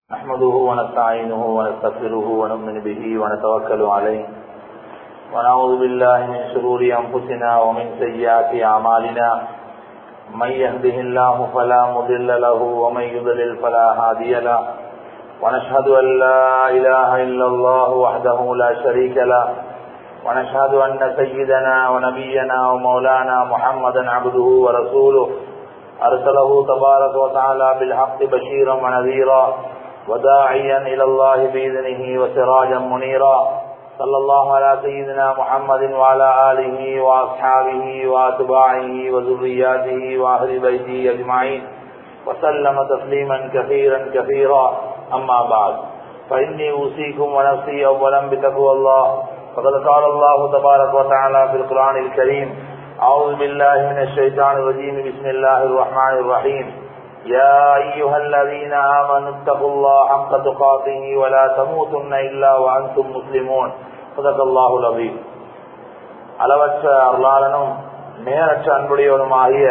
نحمده ونستعينه ونستغفره ونؤمن به ونتوكل عليه ونعوذ بالله من شرور أنفسنا ومن سيئات أعمالنا من يهده الله فلا مضل له ومن يضلل فلا هادي له ونشهد أن لا إله إلا الله وحده لا شريك له ونشهد أن سيدنا ونبينا ومولانا محمدا عبده ورسوله أرسله تبارك وتعالى بالحق بشيرا ونذيرا وداعيا إلى الله بإذنه وسراجا منيرا صلى الله على سيدنا محمد وعلى آله وأصحابه وأتباعه وذرياته وأهل بيته أجمعين وسلم تسليما كثيرا كثيرا أما بعد فإني أوصيكم ونفسي أولا بتقوى الله فقد قال الله تبارك وتعالى في القرآن الكريم أعوذ بالله من الشيطان الرجيم بسم الله الرحمن الرحيم يا أيها الذين آمنوا اتقوا الله حق تقاته ولا تموتن إلا وأنتم مسلمون صدق الله العظيم அளவற்ற அருளாளனும் நேரற்ற அன்புடையவனுமாகிய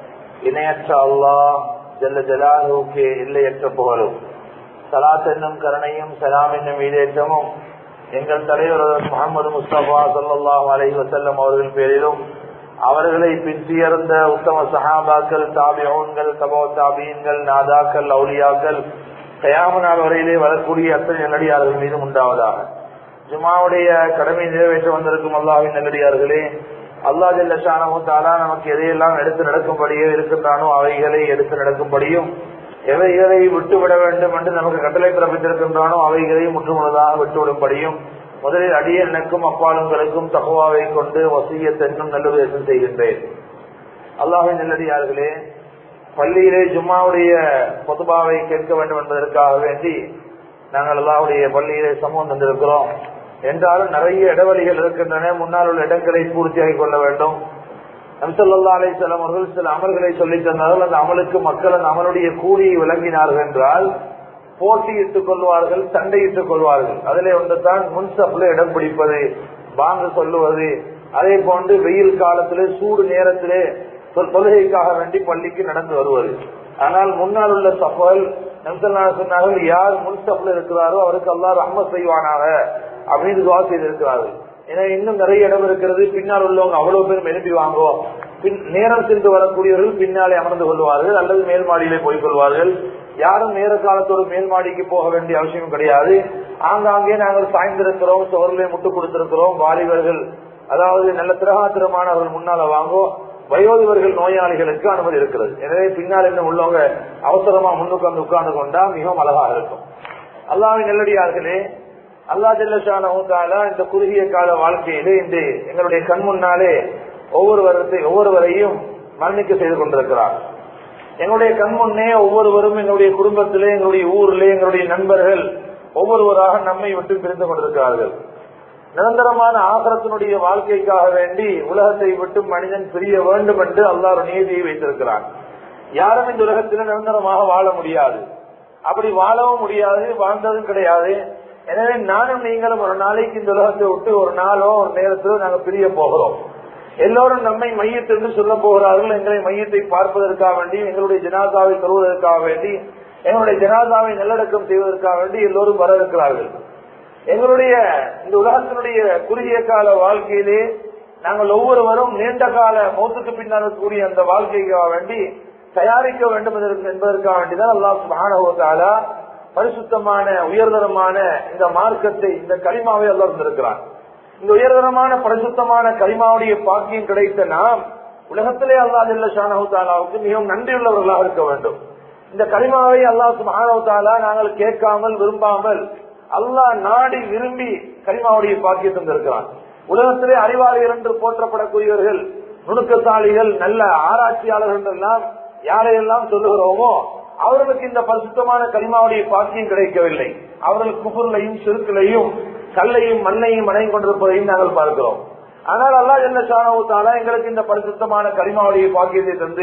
இணையற்ற அல்லாஹ் ஜல்ல ஜலாலுக்கு எல்லையற்ற புகழும் சலாத் என்னும் கருணையும் சலாம் என்னும் ஈடேற்றமும் எங்கள் தலைவர் முகமது முஸ்தபா சல்லாஹ் அலஹி வசல்லம் அவர்கள் பேரிலும் அவர்களை பின்தியர்ந்த உத்தம சஹாபாக்கள் தாபியோன்கள் தபோ தாபியன்கள் நாதாக்கள் அவுலியாக்கள் கயாம நாள் வரையிலே வரக்கூடிய அத்தனை நல்லடியார்கள் மீதும் உண்டாவதாக ஜுமாவுடைய கடமை நிறைவேற்ற வந்திருக்கும் அல்லாவின் நல்லடியார்களே அல்லா ஜல்லஷானோ தாலா நமக்கு எதையெல்லாம் எடுத்து நடக்கும்படியோ இருக்கின்றானோ அவைகளை எடுத்து நடக்கும்படியும் எவைகளை விட்டுவிட வேண்டும் என்று நமக்கு கட்டளை பிறப்பித்திருக்கின்றானோ அவைகளை முற்றுமுழுதாக விட்டுவிடும்படியும் முதலில் அடியனுக்கும் அப்பாலுங்களுக்கும் தகுவாவை கொண்டு வசியத்தென்னும் நல்லுபதேசம் செய்கின்றேன் அல்லாஹின் நல்லடியார்களே பள்ளியிலே ஜும்மாவுடைய பொதுபாவை கேட்க வேண்டும் என்பதற்காக வேண்டி நாங்கள் அல்லாவுடைய பள்ளியிலே சமூகம் தந்திருக்கிறோம் என்றாலும் நிறைய இடவழிகள் இருக்கின்றன முன்னால் உள்ள இடங்களை பூர்த்தியாகிக் கொள்ள வேண்டும் நம்சல்லா அலிசல்லாம் அவர்கள் சில அமல்களை சொல்லித் தந்தார்கள் அந்த அமலுக்கு மக்கள் அந்த அமலுடைய கூலியை விளங்கினார்கள் என்றால் போட்டியிட்டுக் கொள்வார்கள் சண்டையிட்டுக் கொள்வார்கள் அதிலே ஒன்றுதான் முன்சப்ல இடம் பிடிப்பது பாங்கு சொல்லுவது அதே போன்று வெயில் காலத்திலே சூடு நேரத்திலே தொழுகைக்காக வேண்டி பள்ளிக்கு நடந்து வருவது ஆனால் முன்னால் உள்ள சஃபல் சொன்னார்கள் யார் முன்சப்ல இருக்கிறாரோ அவருக்கு அல்லா ரஹ்ம செய்வானாக அப்படின்னு துவா செய்திருக்கிறார்கள் ஏன்னா இன்னும் நிறைய இடம் இருக்கிறது பின்னால் உள்ளவங்க அவ்வளவு பேரும் எழுப்பி வாங்குவோம் பின் நேரம் சென்று வரக்கூடியவர்கள் பின்னாலே அமர்ந்து கொள்வார்கள் அல்லது மேல் மாடியிலே போய் கொள்வார்கள் யாரும் நேர காலத்தோடு மேல் மாடிக்கு போக வேண்டிய அவசியம் கிடையாது ஆங்காங்கே நாங்கள் சாய்ந்திருக்கிறோம் சோர்லே முட்டு கொடுத்திருக்கிறோம் வாலிபர்கள் அதாவது நல்ல திரகாத்திரமானவர்கள் முன்னால வாங்குவோம் வயோதிபர்கள் நோயாளிகளுக்கு அனுமதி இருக்கிறது எனவே பின்னால் என்ன உள்ளவங்க அவசரமா முன்னுக்கு வந்து உட்கார்ந்து கொண்டா மிகவும் அழகாக இருக்கும் அல்லாவின் நெல்லடியார்களே அல்லா ஜல்லஷான இந்த குறுகிய கால வாழ்க்கையிலே இன்று எங்களுடைய கண் முன்னாலே ஒவ்வொருவரத்தை ஒவ்வொருவரையும் மரணிக்க செய்து கொண்டிருக்கிறார் எங்களுடைய கண் முன்னே ஒவ்வொருவரும் எங்களுடைய குடும்பத்திலே எங்களுடைய ஊரிலே எங்களுடைய நண்பர்கள் ஒவ்வொருவராக நம்மை விட்டு பிரிந்து கொண்டிருக்கிறார்கள் நிரந்தரமான ஆகரத்தினுடைய வாழ்க்கைக்காக வேண்டி உலகத்தை விட்டு மனிதன் பிரிய வேண்டும் என்று அல்லாஹ் நீதியை வைத்திருக்கிறான் யாரும் இந்த உலகத்தில் நிரந்தரமாக வாழ முடியாது அப்படி வாழவும் முடியாது வாழ்ந்ததும் கிடையாது எனவே நானும் நீங்களும் ஒரு நாளைக்கு இந்த உலகத்தை விட்டு ஒரு நாளோ ஒரு நேரத்திலோ நாங்கள் பிரிய போகிறோம் எல்லோரும் நம்மை மையத்திலிருந்து சொல்ல போகிறார்கள் எங்களை மையத்தை பார்ப்பதற்காக வேண்டி எங்களுடைய ஜனாதாவை தருவதற்காக வேண்டி எங்களுடைய ஜனாதாவை நல்லடக்கம் செய்வதற்காக வேண்டி எல்லோரும் வர இருக்கிறார்கள் எங்களுடைய இந்த உலகத்தினுடைய குறுகிய கால வாழ்க்கையிலே நாங்கள் ஒவ்வொருவரும் நீண்ட கால மௌத்துக்கு பின்னால் கூடிய அந்த வாழ்க்கைக்காக வேண்டி தயாரிக்க வேண்டும் என்பதற்காக வேண்டிதான் அல்லா சுபானோத்தாலா பரிசுத்தமான உயர்தரமான இந்த மார்க்கத்தை இந்த களிமாவை அல்லா இருந்திருக்கிறான் இந்த உயர்தரமான பரிசுத்தமான கரிமாவுடைய பாக்கியம் கிடைத்த நாம் உலகத்திலே அல்லா இல்ல ஷானஹாலாவுக்கு மிகவும் நன்றியுள்ளவர்களாக இருக்க வேண்டும் இந்த கரிமாவை அல்லாஹ் சுபானவத்தாலா நாங்கள் கேட்காமல் விரும்பாமல் அல்லாஹ் நாடி விரும்பி கரிமாவுடைய பாக்கியம் தந்திருக்கிறான் உலகத்திலே அறிவாளிகள் என்று போற்றப்படக்கூடியவர்கள் நுணுக்கசாலிகள் நல்ல ஆராய்ச்சியாளர்கள் எல்லாம் யாரையெல்லாம் சொல்லுகிறோமோ அவர்களுக்கு இந்த பரிசுத்தமான கரிமாவுடைய பாக்கியம் கிடைக்கவில்லை அவர்கள் குபுர்லையும் செருக்கிலையும் கல்லையும் மண்ணையும் அணையும் கொண்டிருப்பதையும் நாங்கள் பார்க்கிறோம் ஆனால் அல்லா என்ன சாணவத்தால எங்களுக்கு இந்த பரிசுத்தமான கரிமாவுடைய பாக்கியத்தை தந்து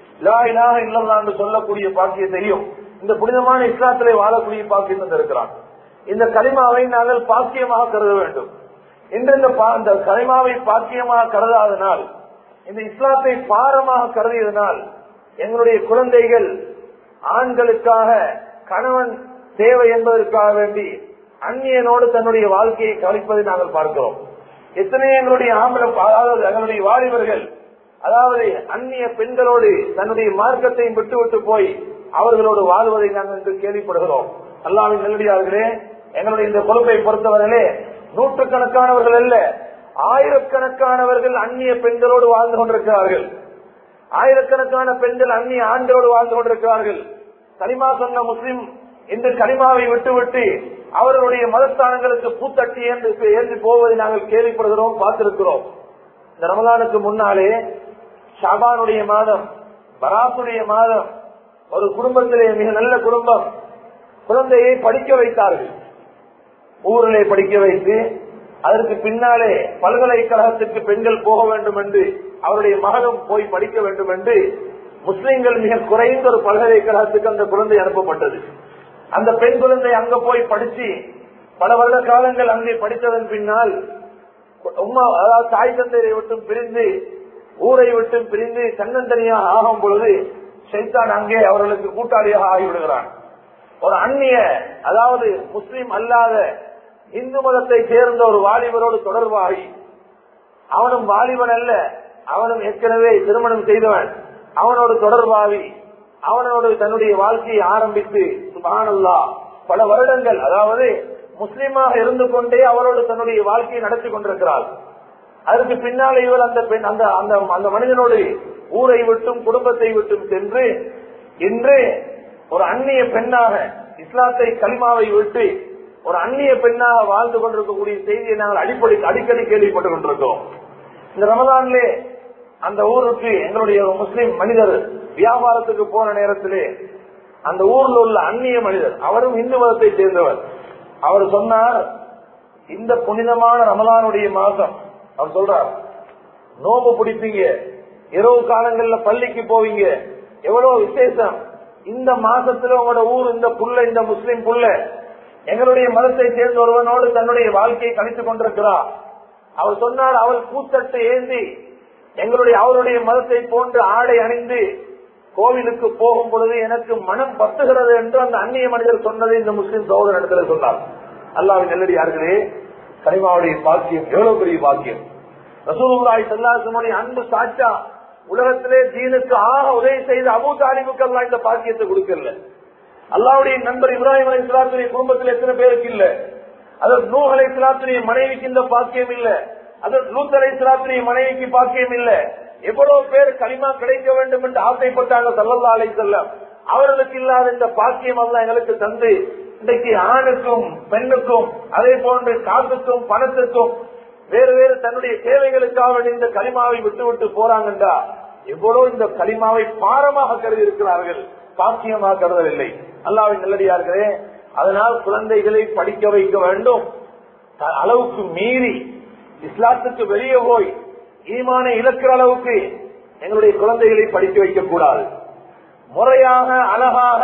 இலாக இல்லல்லா என்று சொல்லக்கூடிய பாக்கியத்தையும் இந்த புனிதமான இஸ்லாத்திலே வாழக்கூடிய பாக்கியம் தந்திருக்கிறான் இந்த கரிமாவை நாங்கள் பாக்கியமாக கருத வேண்டும் இன்று இந்த கரிமாவை பாக்கியமாக கருதாதனால் இந்த இஸ்லாத்தை பாரமாக கருதியதனால் எங்களுடைய குழந்தைகள் ஆண்களுக்காக கணவன் தேவை என்பதற்காக வேண்டி அந்நியனோடு தன்னுடைய வாழ்க்கையை கழிப்பதை நாங்கள் பார்க்கிறோம் எத்தனையோ எங்களுடைய ஆம்பளை அதாவது எங்களுடைய வாலிபர்கள் அதாவது அந்நிய பெண்களோடு தன்னுடைய மார்க்கத்தை விட்டு விட்டு போய் அவர்களோடு வாழ்வதை நாங்கள் இன்று கேள்விப்படுகிறோம் அல்லாவின் நெல்லடியார்களே எங்களுடைய இந்த பொறுப்பை பொறுத்தவர்களே நூற்றுக்கணக்கானவர்கள் அல்ல ஆயிரக்கணக்கானவர்கள் அந்நிய பெண்களோடு வாழ்ந்து கொண்டிருக்கிறார்கள் ஆயிரக்கணக்கான பெண்கள் அந்நிய ஆண்களோடு வாழ்ந்து கொண்டிருக்கிறார்கள் கலிமா சொன்ன முஸ்லிம் இன்று கலிமாவை விட்டுவிட்டு அவர்களுடைய மதஸ்தானங்களுக்கு பூத்தட்டி ஏந்து ஏந்தி போவதை நாங்கள் கேள்விப்படுகிறோம் பார்த்திருக்கிறோம் இந்த ரமலானுக்கு முன்னாலே ஷாபானுடைய மாதம் பராசுடைய மாதம் ஒரு குடும்பத்திலே மிக நல்ல குடும்பம் குழந்தையை படிக்க வைத்தார்கள் ஊரிலே படிக்க வைத்து அதற்கு பின்னாலே பல்கலைக்கழகத்திற்கு பெண்கள் போக வேண்டும் என்று அவருடைய மகனும் போய் படிக்க வேண்டும் என்று முஸ்லிம்கள் மிக குறைந்த ஒரு பல்கலைக்கழகத்துக்கு அந்த குழந்தை அனுப்பப்பட்டது அந்த பெண் குழந்தை அங்க போய் படிச்சு பல வருட காலங்கள் அங்கே படித்ததன் பின்னால் உமா அதாவது தாய் தந்தையை விட்டும் பிரிந்து ஊரை விட்டும் பிரிந்து தன்னந்தனியாக ஆகும் பொழுது சைத்தான் அங்கே அவர்களுக்கு கூட்டாளியாக ஆகிவிடுகிறான் ஒரு அந்நிய அதாவது முஸ்லிம் அல்லாத இந்து மதத்தை சேர்ந்த ஒரு வாலிபரோடு தொடர்பாகி அவனும் வாலிபன் அல்ல அவனும் ஏற்கனவே திருமணம் செய்தவன் அவனோடு தொடர்பாகி அவனோடு தன்னுடைய வாழ்க்கையை ஆரம்பித்து சுபானல்லா பல வருடங்கள் அதாவது முஸ்லீமாக இருந்து கொண்டே அவரோடு தன்னுடைய வாழ்க்கையை நடத்தி கொண்டிருக்கிறாள் அதற்கு பின்னாலே இவர் அந்த பெண் அந்த அந்த அந்த மனிதனோடு ஊரை விட்டும் குடும்பத்தை விட்டும் சென்று இன்று ஒரு அந்நிய பெண்ணாக இஸ்லாத்தை களிமாவை விட்டு ஒரு அந்நிய பெண்ணாக வாழ்ந்து கொண்டிருக்கக்கூடிய செய்தியை நாங்கள் அடிப்படை அடிக்கடி கேள்விப்பட்டுக் கொண்டிருக்கிறோம் இந்த ரமதான்லே அந்த ஊருக்கு எங்களுடைய ஒரு முஸ்லிம் மனிதர் வியாபாரத்துக்கு போன நேரத்திலே அந்த ஊர்ல உள்ள அந்நிய மனிதர் அவரும் இந்து மதத்தை சேர்ந்தவர் அவர் சொன்னார் இந்த புனிதமான ரமலானுடைய மாசம் அவர் சொல்றார் நோம்பு பிடிப்பீங்க இரவு காலங்கள்ல பள்ளிக்கு போவீங்க எவ்வளவு விசேஷம் இந்த மாசத்துல உங்களோட ஊர் இந்த புள்ள இந்த முஸ்லிம் புள்ள எங்களுடைய மதத்தை சேர்ந்த ஒருவனோடு தன்னுடைய வாழ்க்கையை கணித்துக் கொண்டிருக்கிறார் அவர் சொன்னார் அவள் பூத்தட்டை ஏந்தி எங்களுடைய அவருடைய மதத்தை போன்று ஆடை அணிந்து கோவிலுக்கு போகும் பொழுது எனக்கு மனம் பத்துகிறது என்று அந்த அந்நிய மனிதர் சொன்னதை இந்த முஸ்லிம் சகோதரர் இடத்துல சொன்னார் அல்லாவின் நெல்லடியார்களே கனிமாவுடைய பாக்கியம் எவ்வளவு பெரிய பாக்கியம் ரசூலுல்லாய் சல்லாசனுடைய அன்பு சாட்சா உலகத்திலே தீனுக்கு ஆக உதவி செய்த அபு தாலிபுக்கு எல்லாம் இந்த பாக்கியத்தை கொடுக்கல அல்லாவுடைய நண்பர் இப்ராஹிம் அலி இஸ்லாத்துடைய குடும்பத்தில் எத்தனை பேருக்கு இல்ல அதற்கு நூ அலை இஸ்லாத்துடைய மனைவிக்கு இந்த பாக்கியம் இல்ல அதற்கு லூத் அலை இஸ்லாத்துடைய மனைவிக்கு பாக்கியம் இல்ல எவ்வளவு பேர் களிமா கிடைக்க வேண்டும் என்று ஆசைப்பட்டாங்க சல்லல்லா அலை செல்லம் அவர்களுக்கு இல்லாத இந்த பாக்கியம் எல்லாம் எங்களுக்கு தந்து இன்றைக்கு ஆணுக்கும் பெண்ணுக்கும் அதே போன்று காசுக்கும் பணத்துக்கும் வேறு வேறு தன்னுடைய தேவைகளுக்காக இந்த களிமாவை விட்டு விட்டு போறாங்கன்றா எவ்வளவு இந்த களிமாவை பாரமாக கருதி இருக்கிறார்கள் பாக்கியமாக கருதவில்லை அல்லாவின் நல்லடியார்களே அதனால் குழந்தைகளை படிக்க வைக்க வேண்டும் அளவுக்கு மீறி இஸ்லாத்துக்கு வெளியே போய் ஈமானை இழக்கிற அளவுக்கு எங்களுடைய குழந்தைகளை படிக்க வைக்க கூடாது முறையாக அழகாக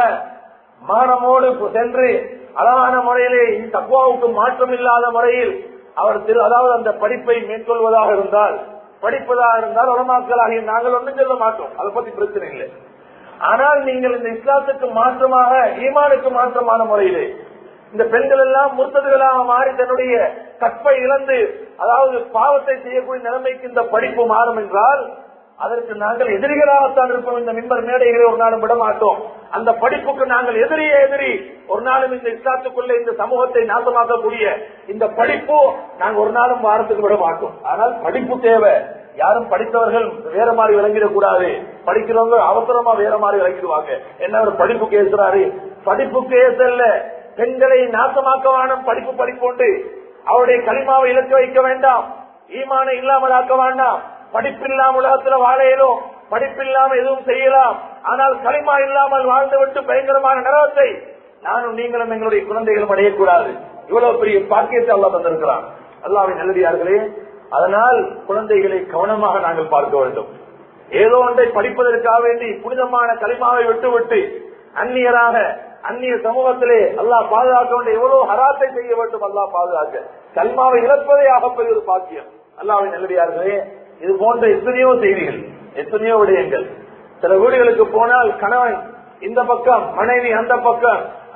மானமோடு சென்று அழகான முறையிலே தக்குவாவுக்கு மாற்றம் இல்லாத முறையில் அவர் திரு அதாவது அந்த படிப்பை மேற்கொள்வதாக இருந்தால் படிப்பதாக இருந்தால் உலமாக்களாகிய நாங்கள் ஒன்றும் சொல்ல மாட்டோம் அதை பத்தி பிரச்சனை இல்லை ஆனால் நீங்கள் இந்த இஸ்லாத்துக்கு மாற்றமாக ஈமானுக்கு மாற்றமான முறையிலே இந்த பெண்கள் எல்லாம் முர்த்ததுகளாக மாறி தன்னுடைய கற்பை இழந்து அதாவது பாவத்தை செய்யக்கூடிய நிலைமைக்கு இந்த படிப்பு மாறும் என்றால் அதற்கு நாங்கள் எதிரிகளாகத்தான் இருப்போம் இந்த மின்பர் மேடைகளை ஒரு நாளும் விட மாட்டோம் அந்த படிப்புக்கு நாங்கள் எதிரியே எதிரி ஒரு நாளும் இந்த இஸ்லாத்துக்குள்ள இந்த சமூகத்தை நாசமாக்கக்கூடிய இந்த படிப்பு நாங்கள் ஒரு நாளும் வாரத்துக்கு விட மாட்டோம் ஆனால் படிப்பு தேவை யாரும் படித்தவர்கள் வேற மாதிரி விளங்கிடக் கூடாது படிக்கிறவங்க அவசரமா வேற மாதிரி விளங்கிடுவாங்க என்ன ஒரு படிப்பு கேசுறாரு படிப்பு கேசல்ல பெண்களை நாசமாக்க வேணும் படிப்பு படிப்போண்டு அவருடைய களிமாவை இலக்கு வைக்க வேண்டாம் ஈமானை இல்லாமலாக்க வேண்டாம் படிப்பில்லாம உலகத்துல வாழையிலும் படிப்பில்லாம எதுவும் செய்யலாம் ஆனால் களிமா இல்லாமல் வாழ்ந்துவிட்டு பயங்கரமான நரகத்தை நானும் நீங்களும் எங்களுடைய குழந்தைகளும் அடையக்கூடாது இவ்வளவு பெரிய பாக்கியத்தை அல்லா தந்திருக்கிறான் அல்லாவின் நல்லடியார்களே அதனால் குழந்தைகளை கவனமாக நாங்கள் பார்க்க வேண்டும் ஏதோ ஒன்றை படிப்பதற்காக வேண்டி புனிதமான களிமாவை விட்டுவிட்டு அந்நியராக அந்நிய சமூகத்திலே அல்லாஹ் பாதுகாக்க வேண்டிய எவ்வளவு ஹராத்தை செய்ய வேண்டும் அல்லாஹ் பாதுகாக்க கல்மாவை இழப்பதே ஆகப்பெரிய ஒரு பாக்கியம் அல்லாவின் நல்லடியார்களே இது போன்ற எத்தனையோ செய்திகள் எத்தனையோ விடயங்கள் சில வீடுகளுக்கு போனால் கணவன் இந்த பக்கம் மனைவி அந்த பக்கம்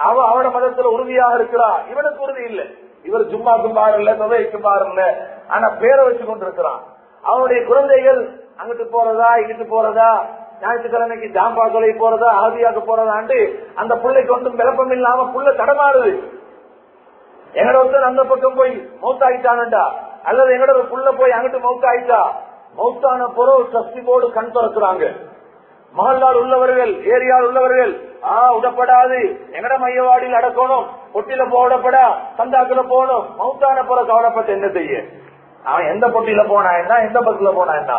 அவ அவட மதத்துல உறுதியாக இருக்கிறா இவனுக்கு உறுதி இல்லை இவர் ஜும்மாக்கும் பாருல தொகைக்கும் பாருல ஆனா பேரை வச்சு கொண்டிருக்கிறான் அவனுடைய குழந்தைகள் அங்கிட்டு போறதா இங்கிட்டு போறதா ஞாயிற்றுக்கிழமைக்கு ஜாம்பா கொலை போறதா ஆதியாக போறதாண்டு அந்த பிள்ளைக்கு ஒன்றும் விளப்பம் இல்லாம புள்ள தடமாறுது எங்கட ஒருத்தர் அந்த பக்கம் போய் மௌத்தாயிட்டானுண்டா அல்லது எங்கட ஒரு புள்ள போய் அங்கிட்டு மௌத்தாயிட்டா மௌத்தான பொருள் சக்தி போர்டு கண் திறக்கிறாங்க மகல்லால் உள்ளவர்கள் ஏரியால் உள்ளவர்கள் ஆ உடப்படாது எங்கட மையவாடியில் அடக்கணும் பொட்டில போடப்படா சந்தாக்குல போகணும் மௌத்தான போற கவலைப்பட்டு என்ன செய்ய அவன் எந்த பொட்டியில போனா என்ன எந்த பஸ்ல போனா என்ன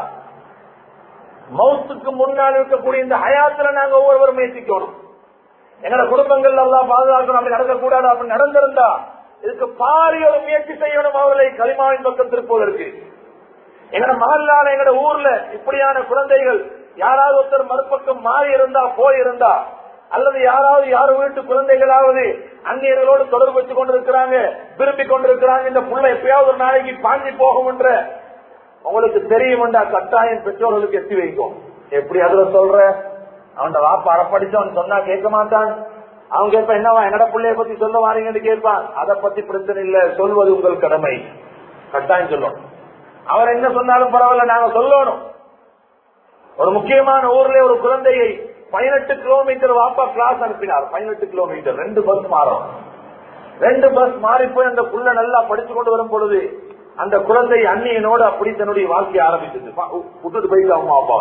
மௌத்துக்கு முன்னால் இருக்கக்கூடிய இந்த ஹயாத்துல நாங்க ஒவ்வொருவரும் முயற்சிக்கணும் எங்கட குடும்பங்கள் எல்லாம் பாதுகாக்கணும் அப்படி நடக்கக்கூடாது அப்படி நடந்திருந்தா இதுக்கு பாரிய ஒரு முயற்சி செய்யணும் அவர்களை களிமாவின் பக்கம் திருப்புவதற்கு எங்கட மகல்லால எங்கட ஊர்ல இப்படியான குழந்தைகள் யாராவது ஒருத்தர் மறுபக்கம் மாறி இருந்தா போய் இருந்தா அல்லது யாராவது யார் வீட்டு குழந்தைகளாவது அந்நியர்களோடு தொடர்பு வச்சு கொண்டிருக்கிறாங்க விரும்பி கொண்டிருக்கிறாங்க இந்த புள்ள எப்பயாவது ஒரு நாளைக்கு பாஞ்சி போகும் என்ற உங்களுக்கு தெரியும்டா கட்டாயம் பெற்றோர்களுக்கு எத்தி வைக்கும் எப்படி அதுல சொல்ற அவன் வாப்பா அறப்படிச்சவன் சொன்னா கேட்க மாட்டான் அவன் கேட்பான் என்னவா என்னோட பிள்ளைய பத்தி சொல்ல வாரீங்கன்னு கேட்பான் அதை பத்தி பிரச்சனை இல்ல சொல்வது உங்கள் கடமை கட்டாயம் சொல்லணும் அவர் என்ன சொன்னாலும் பரவாயில்ல நாங்க சொல்லணும் ஒரு முக்கியமான ஊர்ல ஒரு குழந்தையை பதினெட்டு கிலோமீட்டர் வாப்பா கிளாஸ் அனுப்பினார் பதினெட்டு கிலோமீட்டர் ரெண்டு பஸ் மாறும் ரெண்டு பஸ் மாறி போய் அந்த புள்ள நல்லா படிச்சு கொண்டு வரும் பொழுது அந்த குழந்தை அந்நியனோடு அப்படி தன்னுடைய வாழ்க்கையை ஆரம்பிச்சது விட்டுட்டு போயிட்டு அம்மா அப்பா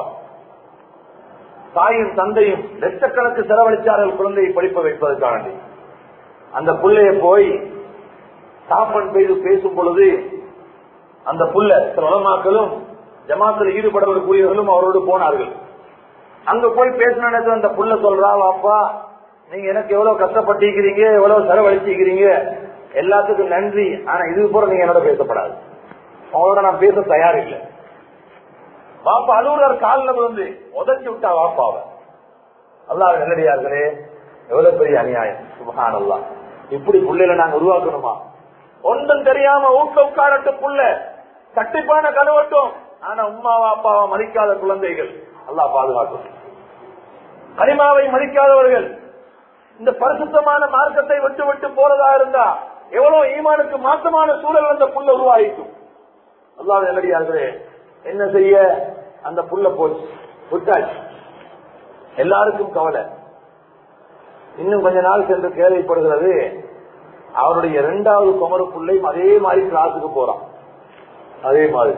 தாயும் தந்தையும் லட்சக்கணக்கு செலவழிச்சார்கள் குழந்தையை படிப்ப வைப்பதற்காண்டி அந்த புள்ளைய போய் சாப்பன் பெய்து பேசும் பொழுது அந்த புள்ள சில உலமாக்களும் ஜமாத்தில் ஈடுபடக்கூடியவர்களும் அவரோடு போனார்கள் அங்க போய் பேசின நேரத்துல அந்த புள்ள சொல்றா வாப்பா நீங்க எனக்கு எவ்வளவு கஷ்டப்பட்டிருக்கிறீங்க எவ்வளவு செலவழிச்சிருக்கிறீங்க எல்லாத்துக்கும் நன்றி ஆனா இது போல நீங்க என்னோட பேசப்படாது அவங்களோட நான் பேச தயார் இல்லை வாப்பா அலுவலர் காலில் வந்து உதச்சி விட்டா வாப்பாவ அல்லாஹ் நல்லடியார்களே எவ்வளவு பெரிய அநியாயம் சுபஹான் அல்லா இப்படி புள்ளையில நாங்க உருவாக்கணுமா ஒன்றும் தெரியாம ஊக்க உட்காரட்டு புள்ள தட்டிப்பான கழுவட்டும் ஆனா உமாவா அப்பாவா மதிக்காத குழந்தைகள் அல்லாஹ் பாதுகாக்கும் கனிமாவை மதிக்காதவர்கள் இந்த பரிசுத்தமான மார்க்கத்தை விட்டு விட்டு போறதா இருந்தா எவ்வளவு ஈமானுக்கு மாற்றமான சூழல் அந்த புள்ள உருவாகிக்கும் அல்லாஹ் நல்லடியார்களே என்ன செய்ய அந்த புள்ள போச்சு விட்டாச்சு எல்லாருக்கும் கவலை இன்னும் கொஞ்ச நாள் சென்று கேள்விப்படுகிறது அவருடைய இரண்டாவது குமர பிள்ளையும் அதே மாதிரி கிளாஸுக்கு போறான் அதே மாதிரி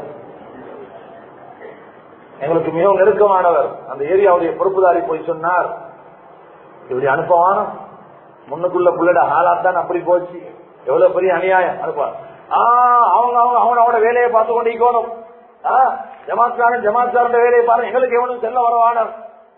எங்களுக்கு மிகவும் நெருக்கமானவர் அந்த ஏரியாவுடைய பொறுப்புதாரி போய் சொன்னார் இப்படி அனுப்பவான முன்னுக்குள்ள புள்ளட ஆளாத்தான் அப்படி போச்சு எவ்வளவு பெரிய அநியாயம் அனுப்பார் ஆஹ் அவங்க அவங்க அவனோட வேலையை பார்த்து கொண்டு இருக்கணும் ஜமாத்காரன் ஜமாத்காரன் வேலையை பாருங்க எங்களுக்கு எவனும் செல்ல வரவான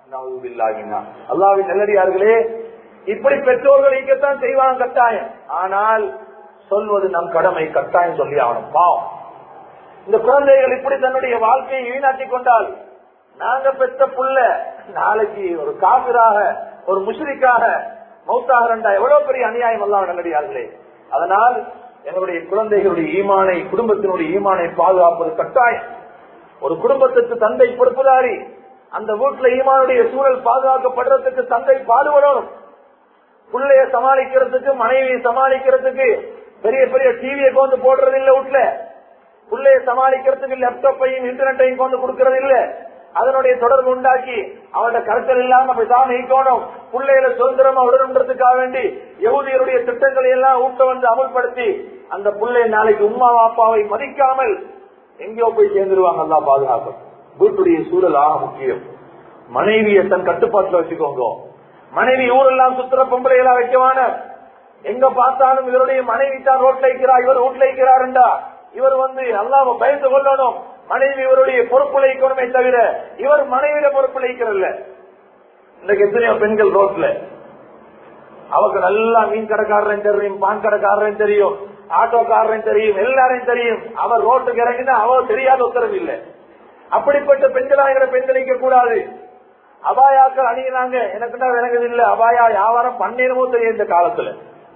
அல்லாவின் நல்லடியார்களே இப்படி பெற்றோர்கள் இங்கத்தான் செய்வாங்க கட்டாயம் ஆனால் சொல்வது நம் கடமை கட்டாயம் சொல்லி ஆகணும் பாவம் இந்த குழந்தைகள் இப்படி தன்னுடைய வாழ்க்கையை வீணாக்கி கொண்டால் நாங்க பெற்ற புள்ள நாளைக்கு ஒரு காபிராக ஒரு முஷ்ரிக்காக மௌத்தாகிறண்டா எவ்வளவு பெரிய அநியாயம் எல்லாம் நல்லடியார்களே அதனால் எங்களுடைய குழந்தைகளுடைய ஈமானை குடும்பத்தினுடைய ஈமானை பாதுகாப்பது கட்டாயம் ஒரு குடும்பத்துக்கு தந்தை பொறுப்புதாரி அந்த வீட்டுல ஈமானுடைய சூழல் பாதுகாக்கப்படுறதுக்கு தந்தை பாடுபடணும் பிள்ளைய சமாளிக்கிறதுக்கு மனைவியை சமாளிக்கிறதுக்கு பெரிய பெரிய டிவியை கொண்டு போடுறது இல்ல வீட்டுல பிள்ளைய சமாளிக்கிறதுக்கு லேப்டாப்பையும் இன்டர்நெட்டையும் கொண்டு கொடுக்கறது இல்ல அதனுடைய தொடர்பு உண்டாக்கி அவனோட கருத்தல் இல்லாம பேசாம நீக்கணும் பிள்ளைகளை சுதந்திரமா விடணுன்றதுக்காக வேண்டி யகுதியருடைய திட்டங்களை எல்லாம் ஊட்ட வந்து அமல்படுத்தி அந்த பிள்ளை நாளைக்கு உமா அப்பாவை மதிக்காமல் எங்கேயோ போய் சேர்ந்துருவாங்க அல்லா பாதுகாக்கும் வீட்டுடைய சூழல் ஆக முக்கியம் மனைவியை தன் கட்டுப்பாட்டுல வச்சுக்கோங்க மனைவி ஊரெல்லாம் சுத்துற பொம்பளைகளா வைக்கவான எங்க பார்த்தாலும் இவருடைய மனைவி தான் ரோட்ல இருக்கிறார் இவர் வீட்டுல இருக்கிறாருண்டா இவர் வந்து அல்லாம பயந்து கொள்ளணும் மனைவி இவருடைய பொறுப்புழைக்கணுமே தவிர இவர் மனைவியில பொறுப்புழைக்கிறல்ல இன்றைக்கு எத்தனையோ பெண்கள் ரோட்ல அவருக்கு நல்லா மீன் கடைக்காரரையும் தெரியும் பான் கடைக்காரரையும் தெரியும் ஆட்டோக்காரரையும் தெரியும் எல்லாரையும் தெரியும் அவர் ரோட்டுக்கு இறங்கினா அவர் தெரியாத உத்தரவு இல்லை அப்படிப்பட்ட பெண்களாகிற பெண்களிக்க கூடாது அபாயாக்கள் அணியினாங்க எனக்கு தான் விளங்குது இல்ல அபாயா வியாபாரம் பண்ணிடமோ தெரியும் இந்த காலத்துல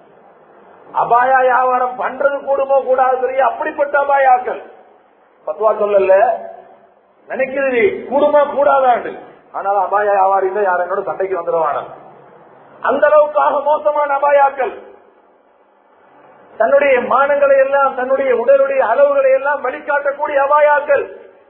அபாயா வியாபாரம் பண்றது கூடுமோ கூடாது தெரியும் அப்படிப்பட்ட அபாயாக்கள் பத்துவா சொல்லல நினைக்கிறது கூடுமா கூடாதாண்டு ஆனால் அபாய வியாபாரியில யார் என்னோட சண்டைக்கு வந்துடுவான அந்த அளவுக்காக மோசமான அபாயாக்கள் தன்னுடைய மானங்களை எல்லாம் தன்னுடைய உடலுடைய அளவுகளை எல்லாம் வழிகாட்டக்கூடிய அபாயாக்கள்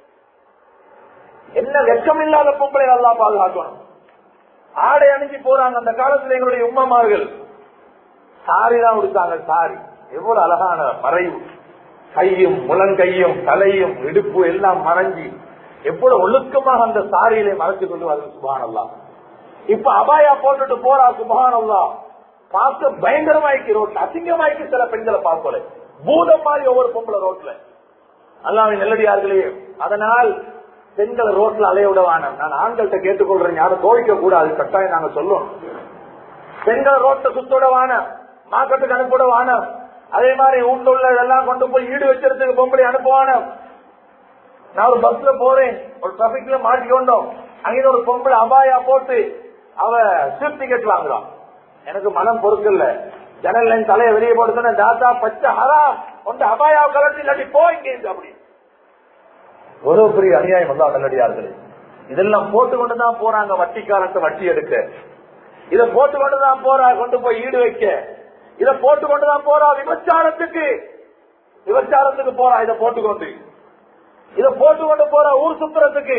என்ன வெக்கம் இல்லாத பொம்பளை நல்லா பாதுகாக்கணும் ஆடை அணிஞ்சு போறாங்க அந்த காலத்துல எங்களுடைய உம்மமார்கள் சாரி தான் உடுத்தாங்க சாரி எவ்வளவு அழகான மறைவு கையும் முழங்கையும் தலையும் இடுப்பு எல்லாம் மறைஞ்சி எவ்வளவு ஒழுக்கமாக அந்த சாரியிலே மறைச்சு கொண்டு வருது சுபானல்லா இப்ப அபாயா போட்டுட்டு போறா சுபானல்லா பார்க்க பயங்கரமாய்க்கு ரோட்ல அசிங்கமாய்க்கு சில பெண்களை பார்க்கல பூதம் மாதிரி ஒவ்வொரு பொம்பளை ரோட்ல அல்லாமே நல்லடியார்களே அதனால் பெண்களை ரோட்ல அலைய விடவான நான் ஆண்கள்கிட்ட கேட்டுக்கொள்றேன் யாரும் கோவிக்க கூடாது கட்டாயம் நாங்க சொல்லுவோம் பெண்களை ரோட்ல சுத்தோடவான மார்க்கெட்டுக்கு அனுப்பிடவான அதே மாதிரி வீட்டுள்ள இதெல்லாம் கொண்டு போய் ஈடு வச்சிருக்கிறதுக்கு பொம்பளை அனுப்புவான நான் ஒரு பஸ்ல போறேன் ஒரு டிராபிக்ல மாட்டிக்கொண்டோம் அங்கே ஒரு பொம்பளை அபாயா போட்டு அவ ஸ்விப் டிக்கெட் வாங்குறான் எனக்கு மனம் பொறுக்கல ஜனல் என் தலையை வெளியே போட்டு தாத்தா பச்சை ஹரா கொண்டு அபாயா கலட்டி இல்லாட்டி போ இங்கே அப்படி ஒரு பெரிய அநியாயம் வந்து நல்லடியார்களே இதெல்லாம் போட்டு கொண்டுதான் போறாங்க வட்டிக்காரத்தை வட்டி எடுக்க இத போட்டு கொண்டுதான் போறா கொண்டு போய் ஈடு வைக்க இத போட்டு கொண்டுதான் போறா விபச்சாரத்துக்கு விபச்சாரத்துக்கு போறா இத போட்டுக்கொண்டு இத போட்டு கொண்டு போறா ஊர் சுத்துறதுக்கு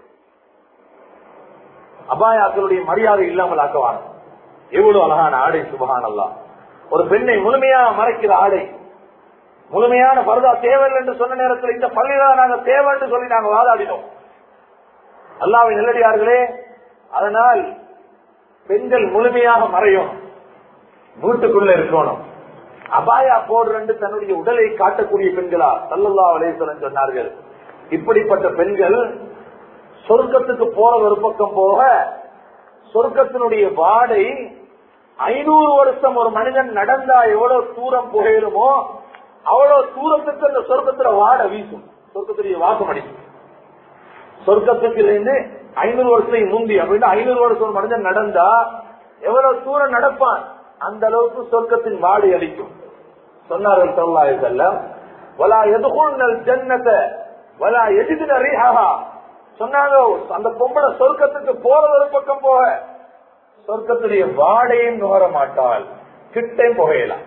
அபாயாக்களுடைய மரியாதை இல்லாமல் ஆக்குவாங்க எவ்வளவு அழகான ஆடை சுபகானல்லா ஒரு பெண்ணை முழுமையாக மறைக்கிற ஆடை முழுமையான பரதா தேவையில்லை என்று சொன்ன நேரத்தில் இந்த பள்ளியில நாங்க தேவை என்று சொல்லி நாங்க வாதாடினோம் அல்லாவின் நெல்லடியார்களே அதனால் பெண்கள் முழுமையாக மறையும் வீட்டுக்குள்ள இருக்கணும் அபாயா போடுறேன் தன்னுடைய உடலை காட்டக்கூடிய பெண்களா சல்லல்லா அலேசலன் சொன்னார்கள் இப்படிப்பட்ட பெண்கள் சொர்க்கத்துக்கு போற ஒரு பக்கம் போக சொர்க்கத்தினுடைய வாடை ஐநூறு வருஷம் ஒரு மனிதன் நடந்தா எவ்வளவு தூரம் புகையிலுமோ அவ்வளவு தூரத்துக்கு அந்த சொர்க்கத்துல வாட வீசும் சொர்க்கத்துடைய வாசம் அடிக்கும் சொர்க்கத்துக்கு இருந்து ஐநூறு வருஷம் முந்தி அப்படின்னா ஐநூறு வருஷம் ஒரு மனிதன் நடந்தா எவ்வளவு தூரம் நடப்பான் அந்த அளவுக்கு சொர்க்கத்தின் வாடை அடிக்கும் சொன்னார்கள் சொல்லாய் செல்லம் வலா எதுகுள் ஜன்னத்தை வலா எதிர்த்து ரீஹா சொன்னாங்க அந்த பொம்பளை சொர்க்கத்துக்கு போறது ஒரு பக்கம் போக சொர்க்கத்துடைய வாடையும் நுகர மாட்டாள் கிட்டே புகையலாம்